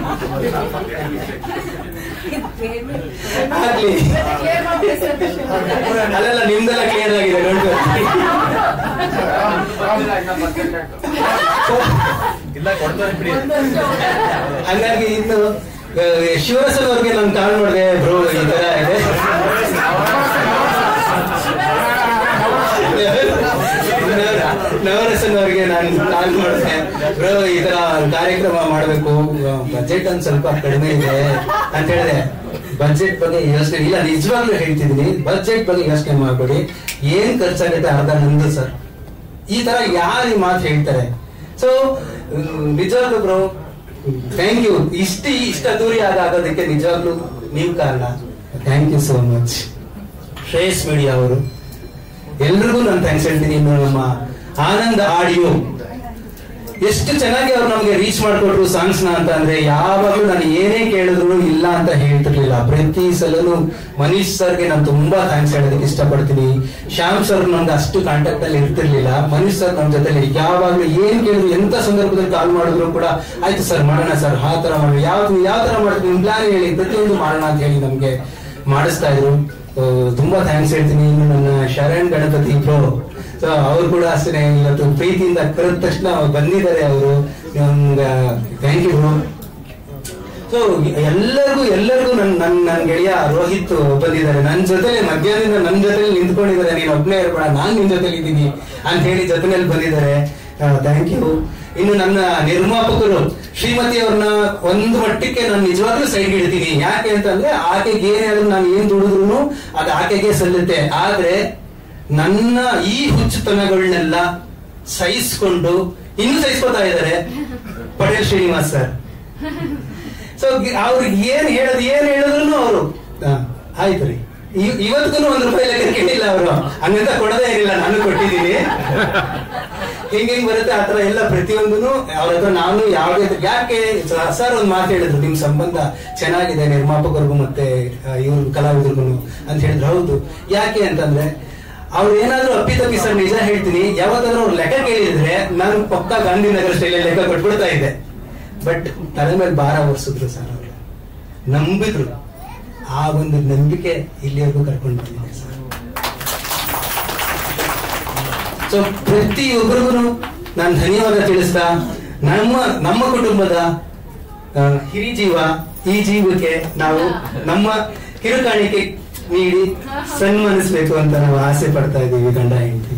ಆಗ್ಲಿ ಅಲ್ಲೆಲ್ಲ ನಿಮ್ದೆಲ್ಲ ಕ್ಲಿಯರ್ ಆಗಿದೆ ನೋಡ್ಕೊ ಹಂಗಾಗಿ ಇನ್ನು ಆ, ಶಿವರಸನ್ ಅವ್ರಿಗೆ ನಾನು ಕಾಲ್ ಮಾಡಿದೆ ಬ್ರೋ ಈ ತರ ಇದೆ ನವರಸನ್ ಅವರಿಗೆ ನಾನು ಕಾಲ್ ಮಾಡಿದೆ ಬ್ರೋ ಈ ತರ ಕಾರ್ಯಕ್ರಮ ಮಾಡಬೇಕು ಬಜೆಟ್ ಒಂದ್ ಸ್ವಲ್ಪ ಕಡಿಮೆ ಇದೆ ಅಂತ ಹೇಳಿದೆ ಬಜೆಟ್ ಬಗ್ಗೆ ಯೋಚನೆ ಇಲ್ಲ ನಿಜವಾಗ್ಲೂ ಹೇಳ್ತಿದ್ದೀನಿ ಬಜೆಟ್ ಬಗ್ಗೆ ಯೋಚನೆ ಮಾಡ್ಬೇಡಿ ಏನ್ ಖರ್ಚಾಗುತ್ತೆ ಅರ್ಧ ನಂದು ಸರ್ ಈ ತರ ಯಾರು ಈ ಮಾತು ಹೇಳ್ತಾರೆ ಸೊ ನಿಜವಾಗ್ಲೂ ಬ್ರೋ ಥ್ಯಾಂಕ್ ಯು ಇಷ್ಟ ಇಷ್ಟ ದೂರಿ ಆಗ ಆಗೋದಕ್ಕೆ ನಿಜವಾಗ್ಲೂ ನೀವು ಕಾರಣ thank you so much Shreyas media ಅವರು ಎಲ್ರಿಗೂ ನಾನು ಥ್ಯಾಂಕ್ಸ್ ಹೇಳ್ತೀನಿ ಇನ್ನು ನಮ್ಮ ಆನಂದ್ ಆಡಿಯೋ ಎಷ್ಟು ಚೆನ್ನಾಗಿ ಅವ್ರು ನಮ್ಗೆ ರೀಚ್ ಮಾಡ್ಕೊಟ್ರು ಸಾಂಗ್ಸ್ ನ ಅಂತ ಅಂದ್ರೆ ಯಾವಾಗ್ಲೂ ನಾನು ಏನೇ ಕೇಳಿದ್ರು ಇಲ್ಲ ಅಂತ ಹೇಳ್ತಿರ್ಲಿಲ್ಲ ಪ್ರತಿ ಸಲನು ಮನೀಶ್ ಸರ್ಗೆ ನಾನು ತುಂಬಾ ಥ್ಯಾಂಕ್ಸ್ ಹೇಳೋದಕ್ಕೆ ಇಷ್ಟಪಡ್ತೀನಿ ಶ್ಯಾಮ್ ಸರ್ ನಮ್ಗೆ ಅಷ್ಟು ಕಾಂಟ್ಯಾಕ್ಟ್ ಅಲ್ಲಿ ಇರ್ತಿರ್ಲಿಲ್ಲ ಮನೀಶ್ ಸರ್ ನಮ್ಮ ಜೊತೆಲಿ ಯಾವಾಗ್ಲೂ ಏನ್ ಕೇಳಿದ್ರು ಎಂತ ಸಂದರ್ಭದಲ್ಲಿ ಕಾಲ್ ಮಾಡಿದ್ರು ಕೂಡ ಆಯ್ತು ಸರ್ ಮಾಡೋಣ ಸರ್ ಆ ತರ ಮಾಡೋಣ ಯಾವ ಯಾವ ತರ ಮಾಡ್ತೀನಿ ನಿಮ್ ಪ್ಲಾನ್ ಹೇಳಿ ಪ್ರತಿಯೊಂದು ಮಾಡೋಣ ಅಂತ ಹೇಳಿ ನಮ್ಗೆ ಮಾಡಿಸ್ತಾ ಇದ್ರು ಆ, ತುಂಬಾ ಥ್ಯಾಂಕ್ಸ್ ಹೇಳ್ತೀನಿ ಇನ್ನು ನನ್ನ ಶರಣ್ ಗಣಪತಿ ಬ್ರೋ ಸೊ ಅವ್ರು ಕೂಡ ಅಷ್ಟೇ ಇವತ್ತು ಪ್ರೀತಿಯಿಂದ ಕರೆದ ತಕ್ಷಣ ಅವ್ರು ಬಂದಿದ್ದಾರೆ ಅವರು ಥ್ಯಾಂಕ್ ಯು ಬ್ರೋ ಸೊ ಎಲ್ಲರಿಗೂ ಎಲ್ಲರಿಗೂ ನನ್ ನನ್ ನನ್ ಗೆಳೆಯ ರೋಹಿತ್ ಬಂದಿದ್ದಾರೆ ನನ್ ಜೊತೆಲಿ ಮಧ್ಯಾಹ್ನದಿಂದ ನನ್ ಜೊತೆಲಿ ನಿಂತ್ಕೊಂಡಿದ್ದಾರೆ ನೀನ್ ಒಬ್ನೇ ಇರ್ಬೇಡ ನಾನ್ ನಿನ್ ಜೊತೆಲಿ ಇದ್ದೀನಿ ಅಂತ ಹೇಳಿ ಜೊತೆನಲ್ಲಿ ಬಂದಿದ್ದಾರೆ ಥ್ಯಾಂಕ್ ಯು ಇನ್ನು ನನ್ನ ನಿರ್ಮಾಪಕರು ಶ್ರೀಮತಿ ಅವ್ರನ್ನ ಒಂದು ಮಟ್ಟಕ್ಕೆ ನಾನು ನಿಜವಾಗ್ಲೂ ಸೈಡ್ ಹಿಡಿತೀನಿ ಯಾಕೆ ಅಂತಂದ್ರೆ ಆಕೆಗೆ ಏನೇ ಆದ್ರೂ ನಾನು ಏನ್ ದುಡಿದ್ರು ಅದು ಆಕೆಗೆ ಸಲ್ಲುತ್ತೆ ಆದ್ರೆ ನನ್ನ ಈ ಹುಚ್ಚುತನಗಳನ್ನೆಲ್ಲ ಸಹಿಸ್ಕೊಂಡು ಇನ್ನು ಸಹಿಸ್ಕೊತಾ ಇದ್ದಾರೆ ಪಟೇಲ್ ಶ್ರೀನಿವಾಸ್ ಸರ್ ಸೊ ಅವ್ರಿಗೆ ಏನ್ ಹೇಳೋದು ಏನ್ ಹೇಳಿದ್ರು ಅವರು ಆಯ್ತು ರೀ ಇವತ್ತಿಗೂ ಒಂದ್ ರೂಪಾಯಿ ಲೆಕ್ಕ ಕೇಳಿಲ್ಲ ಅವರು ಹಂಗಂತ ಕೊಡೋದೇ ಏನಿಲ್ಲ ನಾನು ಕೊಟ್ಟಿದ್ದೀನಿ ಹಿಂಗ್ ಹಿಂಗ್ ಬರುತ್ತೆ ಆತರ ಎಲ್ಲ ಪ್ರತಿಯೊಂದನು ಅವ್ರ ಹತ್ರ ನಾನು ಯಾವುದೇ ಯಾಕೆ ಸರ್ ಒಂದ್ ಮಾತು ಹೇಳಿದ್ರು ನಿಮ್ ಸಂಬಂಧ ಚೆನ್ನಾಗಿದೆ ನಿರ್ಮಾಪಕರಿಗೂ ಮತ್ತೆ ಇವ್ರ ಕಲಾವಿದರಿಗೂ ಅಂತ ಹೇಳಿದ್ರು ಹೌದು ಯಾಕೆ ಅಂತಂದ್ರೆ ಅವ್ರು ಏನಾದ್ರೂ ಅಪ್ಪಿತಪ್ಪಿ ಸರ್ ನಿಜ ಹೇಳ್ತೀನಿ ಯಾವತ್ತಾದ್ರೂ ಅವ್ರು ಲೆಕ್ಕ ಕೇಳಿದ್ರೆ ನಾನು ಪಕ್ಕ ಗಾಂಧಿನಗರ ಸ್ಟೈಲ್ ಲೆಕ್ಕ ಕೊಟ್ಬಿಡ್ತಾ ಇದ್ದೆ ಬಟ್ ತಲೆ ಮೇಲೆ ಭಾರ ಹೊರಿಸಿದ್ರು ಸರ್ ಅವರು ನಂಬಿದ್ರು ಆ ಒಂದು ನಂಬಿಕೆ ಇಲ್ಲಿವರೆಗೂ ಕರ್ಕೊಂಡು ಬಂದಿದೆ ಸರ್ ಸೊ ಪ್ರತಿಯೊಬ್ಬರಿಗೂ ನಾನು ಧನ್ಯವಾದ ತಿಳಿಸ್ತಾ ನಮ್ಮ ನಮ್ಮ ಕುಟುಂಬದ ಆ, ಹಿರಿ ಜೀವ ಈ ಜೀವಕ್ಕೆ ನಾವು ನಮ್ಮ ಕಿರುಕಾಣಿಕೆ ನೀಡಿ ಸನ್ಮಾನಿಸ್ಬೇಕು ಅಂತ ನಾವು ಆಸೆ ಪಡ್ತಾ ಇದ್ದೀವಿ ಗಂಡ ಹೆಂಡತಿ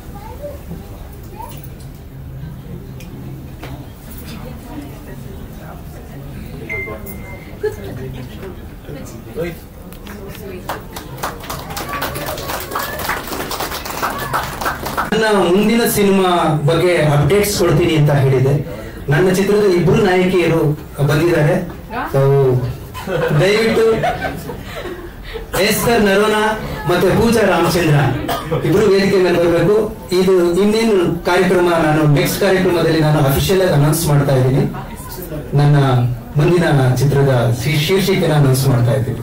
ನನ್ನ ಮುಂದಿನ ಸಿನಿಮಾ ಬಗ್ಗೆ ಅಪ್ಡೇಟ್ಸ್ ಕೊಡ್ತೀನಿ ಅಂತ ಹೇಳಿದೆ ನನ್ನ ಚಿತ್ರದ ಇಬ್ರು ನಾಯಕಿಯರು ಬಂದಿದ್ದಾರೆ ಸೊ ದಯವಿಟ್ಟು ಎಸ್ಕರ್ ನರೋನಾ ಮತ್ತೆ ಪೂಜಾ ರಾಮಚಂದ್ರ ಇಬ್ರು ವೇದಿಕೆ ಮೇಲೆ ಬರಬೇಕು ಇದು ಇನ್ನೇನು ಕಾರ್ಯಕ್ರಮ ನಾನು ನೆಕ್ಸ್ಟ್ ಕಾರ್ಯಕ್ರಮದಲ್ಲಿ ನಾನು ಅಫಿಷಿಯಲ್ ಆಗಿ ಅನೌನ್ಸ್ ಮಾಡ್ತಾ ಇದ್ದೀನಿ ನನ್ನ ಮುಂದಿನ ಚಿತ್ರದ ಶೀ- ಶೀರ್ಷಿಕೆನ ಅನೌನ್ಸ್ ಮಾಡ್ತಾ ಇದ್ದೀನಿ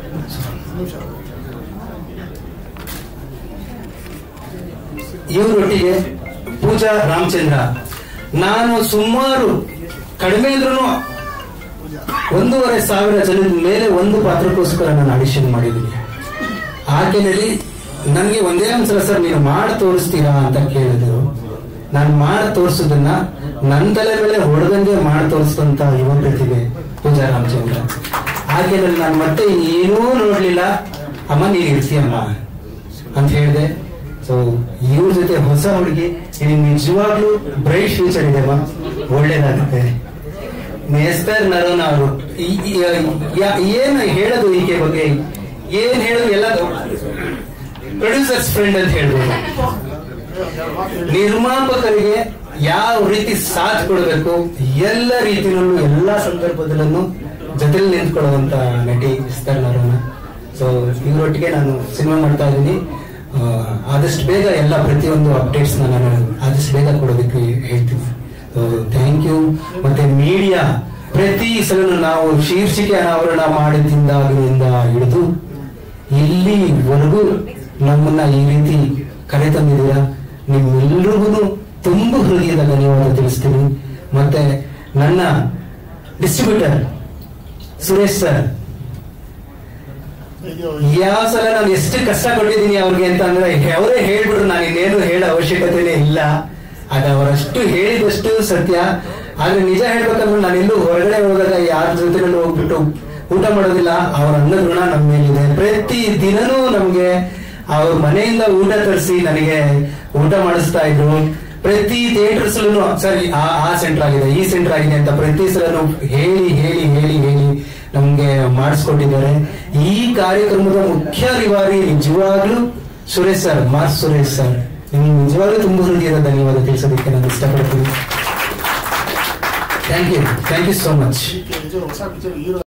ಇವರೊಟ್ಟಿಗೆ ಪೂಜಾ ರಾಮಚಂದ್ರ ನಾನು ಸುಮಾರು ಕಡಿಮೆ ಅಂದ್ರೂ ಒಂದೂವರೆ ಸಾವಿರ ಜನದ ಮೇಲೆ ಒಂದು ಪಾತ್ರಕ್ಕೋಸ್ಕರ ನಾನು ಆಡಿಷನ್ ಮಾಡಿದ್ದೀನಿ ಆಕೆನಲ್ಲಿ ನನಗೆ ಒಂದೇ ಒಂದ್ಸಲ ಸರ್ ನೀವು ಮಾಡಿ ತೋರಿಸ್ತೀರಾ ಅಂತ ಕೇಳಿದ್ರು ನಾನು ಮಾಡಿ ತೋರಿಸೋದನ್ನ ನನ್ನ ತಲೆ ಮೇಲೆ ಹೊಡೆದಂಗೆ ಮಾಡಿ ತೋರಿಸಿದಂತ ಯುವ ಪ್ರತಿಭೆ ಪೂಜಾ ರಾಮಚಂದ್ರ ಆಕೆನಲ್ಲಿ ನಾನು ಮತ್ತೆ ಏನೂ ನೋಡ್ಲಿಲ್ಲ ಅಮ್ಮ ನೀನ್ ಇರ್ತೀಯಮ್ಮ ಅಂತ ಹೇಳಿದೆ ಸೊ ಇವ್ರ ಜೊತೆ ಹೊಸ ಹುಡುಗಿ ನಿನಗೆ ನಿಜವಾಗ್ಲೂ ಬ್ರೈಟ್ ಫ್ಯೂಚರ್ ಇದೆ ಅಮ್ಮ ಒಳ್ಳೇದಾಗುತ್ತೆ ನೇಸ್ತರ್ ನರೋನ ಅವರು ಈ- ಈ- ಯಾ- ಏನು ಹೇಳೋದು ಈಕೆ ಬಗ್ಗೆ ಏನ್ ಹೇಳೋದು ಎಲ್ಲ ಪ್ರೊಡ್ಯೂಸರ್ಸ್ ಫ್ರೆಂಡ್ ಅಂತ ಹೇಳ್ಬೋದು ನಿರ್ಮಾಪಕರಿಗೆ ಯಾವ ರೀತಿ ಸಾಥ್ ಕೊಡಬೇಕು ಎಲ್ಲ ರೀತಿಯಲ್ಲೂ ಎಲ್ಲಾ ಸಂದರ್ಭದಲ್ಲೂ ಜೊತೆಲಿ ನಿಂತ್ಕೊಳ್ಳುವಂತ ನಟಿ ನೇಸ್ತರ್ ನರೋನ ಸೊ ಇವರೊಟ್ಟಿಗೆ ನಾನು ಸಿನಿಮಾ ಮಾಡ್ತಾ ಇದ್ದೀನಿ ಆ, ಆದಷ್ಟು ಬೇಗ ಎಲ್ಲ ಪ್ರತಿಯೊಂದು ಅಪ್ಡೇಟ್ಸ್ ನಾನು ಆದಷ್ಟು ಬೇಗ ಕೊಡೋದಕ್ಕೆ ಹೇಳ್ತೀನಿ ಥ್ಯಾಂಕ್ ಯು ಮತ್ತೆ ಮೀಡಿಯಾ ಪ್ರತಿ ಸಲ ನಾವು ಶೀರ್ಷಿಕೆ ಅನಾವರಣ ಮಾಡಿದ್ದಾಗಿನಿಂದ ಹಿಡಿದು ಇಲ್ಲಿವರೆಗೂ ನಮ್ಮನ್ನ ಈ ರೀತಿ ಕರೆ ತಂದಿದ್ದೀರಾ ನಿಮ್ಮೆಲ್ರಿಗೂ ತುಂಬ ಹೃದಯದ ಧನ್ಯವಾದ ತಿಳಿಸ್ತೀನಿ ಮತ್ತೆ ನನ್ನ ಡಿಸ್ಟ್ರಿಬ್ಯೂಟರ್ ಸುರೇಶ್ ಸರ್ ಯಾವ ಸಲ ನಾನು ಎಷ್ಟು ಕಷ್ಟ ಕೊಟ್ಟಿದ್ದೀನಿ ಅವ್ರಿಗೆ ಅಂತ ಅಂದ್ರೆ ಅವರೇ ಹೇಳ್ಬಿಟ್ರು ನಾನು ಇನ್ನೇನು ಹೇಳೋ ಅವಶ್ಯಕತೆನೇ ಇಲ್ಲ ಅದು ಅವರಷ್ಟು ಹೇಳಿದಷ್ಟು ಸತ್ಯ ಆದ್ರೆ ನಿಜ ಹೇಳ್ಬೇಕಂದ್ರೆ ನಾನು ಎಲ್ಲೂ ಹೊರಗಡೆ ಹೋದಾಗ ಯಾರ ಜೊತೆಗಳು ಹೋಗ್ಬಿಟ್ಟು ಊಟ ಮಾಡೋದಿಲ್ಲ ಅವ್ರ ಅನ್ನದ ಋಣ ನಮ್ಮ ಮೇಲಿದೆ ಪ್ರತಿ ದಿನನೂ ನಮ್ಗೆ ಅವ್ರ ಮನೆಯಿಂದ ಊಟ ತರಿಸಿ ನನಗೆ ಊಟ ಮಾಡಿಸ್ತಾ ಇದ್ರು ಪ್ರತಿ ಥಿಯೇಟರ್ಸ್ ಸರಿ ಆ ಆ ಸೆಂಟರ್ ಆಗಿದೆ ಈ ಸೆಂಟರ್ ಆಗಿದೆ ಅಂತ ಪ್ರತಿ ಸಲನು ಹೇಳಿ ಹೇಳಿ ಹೇಳಿ ಹೇಳಿ ನಮ್ಗೆ ಮಾಡಿಸ್ಕೊಟ್ಟಿದ್ದಾರೆ ಈ ಕಾರ್ಯಕ್ರಮದ ಮುಖ್ಯ ನಿವಾರಿ ನಿಜವಾಗ್ಲೂ Suresh sir mass Suresh sir ನಿಮ್ಗೆ ನಿಜವಾಗ್ಲೂ ತುಂಬ ಹೃದಯದ ಧನ್ಯವಾದ ತಿಳಿಸೋದಕ್ಕೆ ನಾನು ಇಷ್ಟಪಡ್ತೀನಿ thank you thank you so much ಹೊಸ ಪಿಕ್ಚರ್ ಹೀರೋ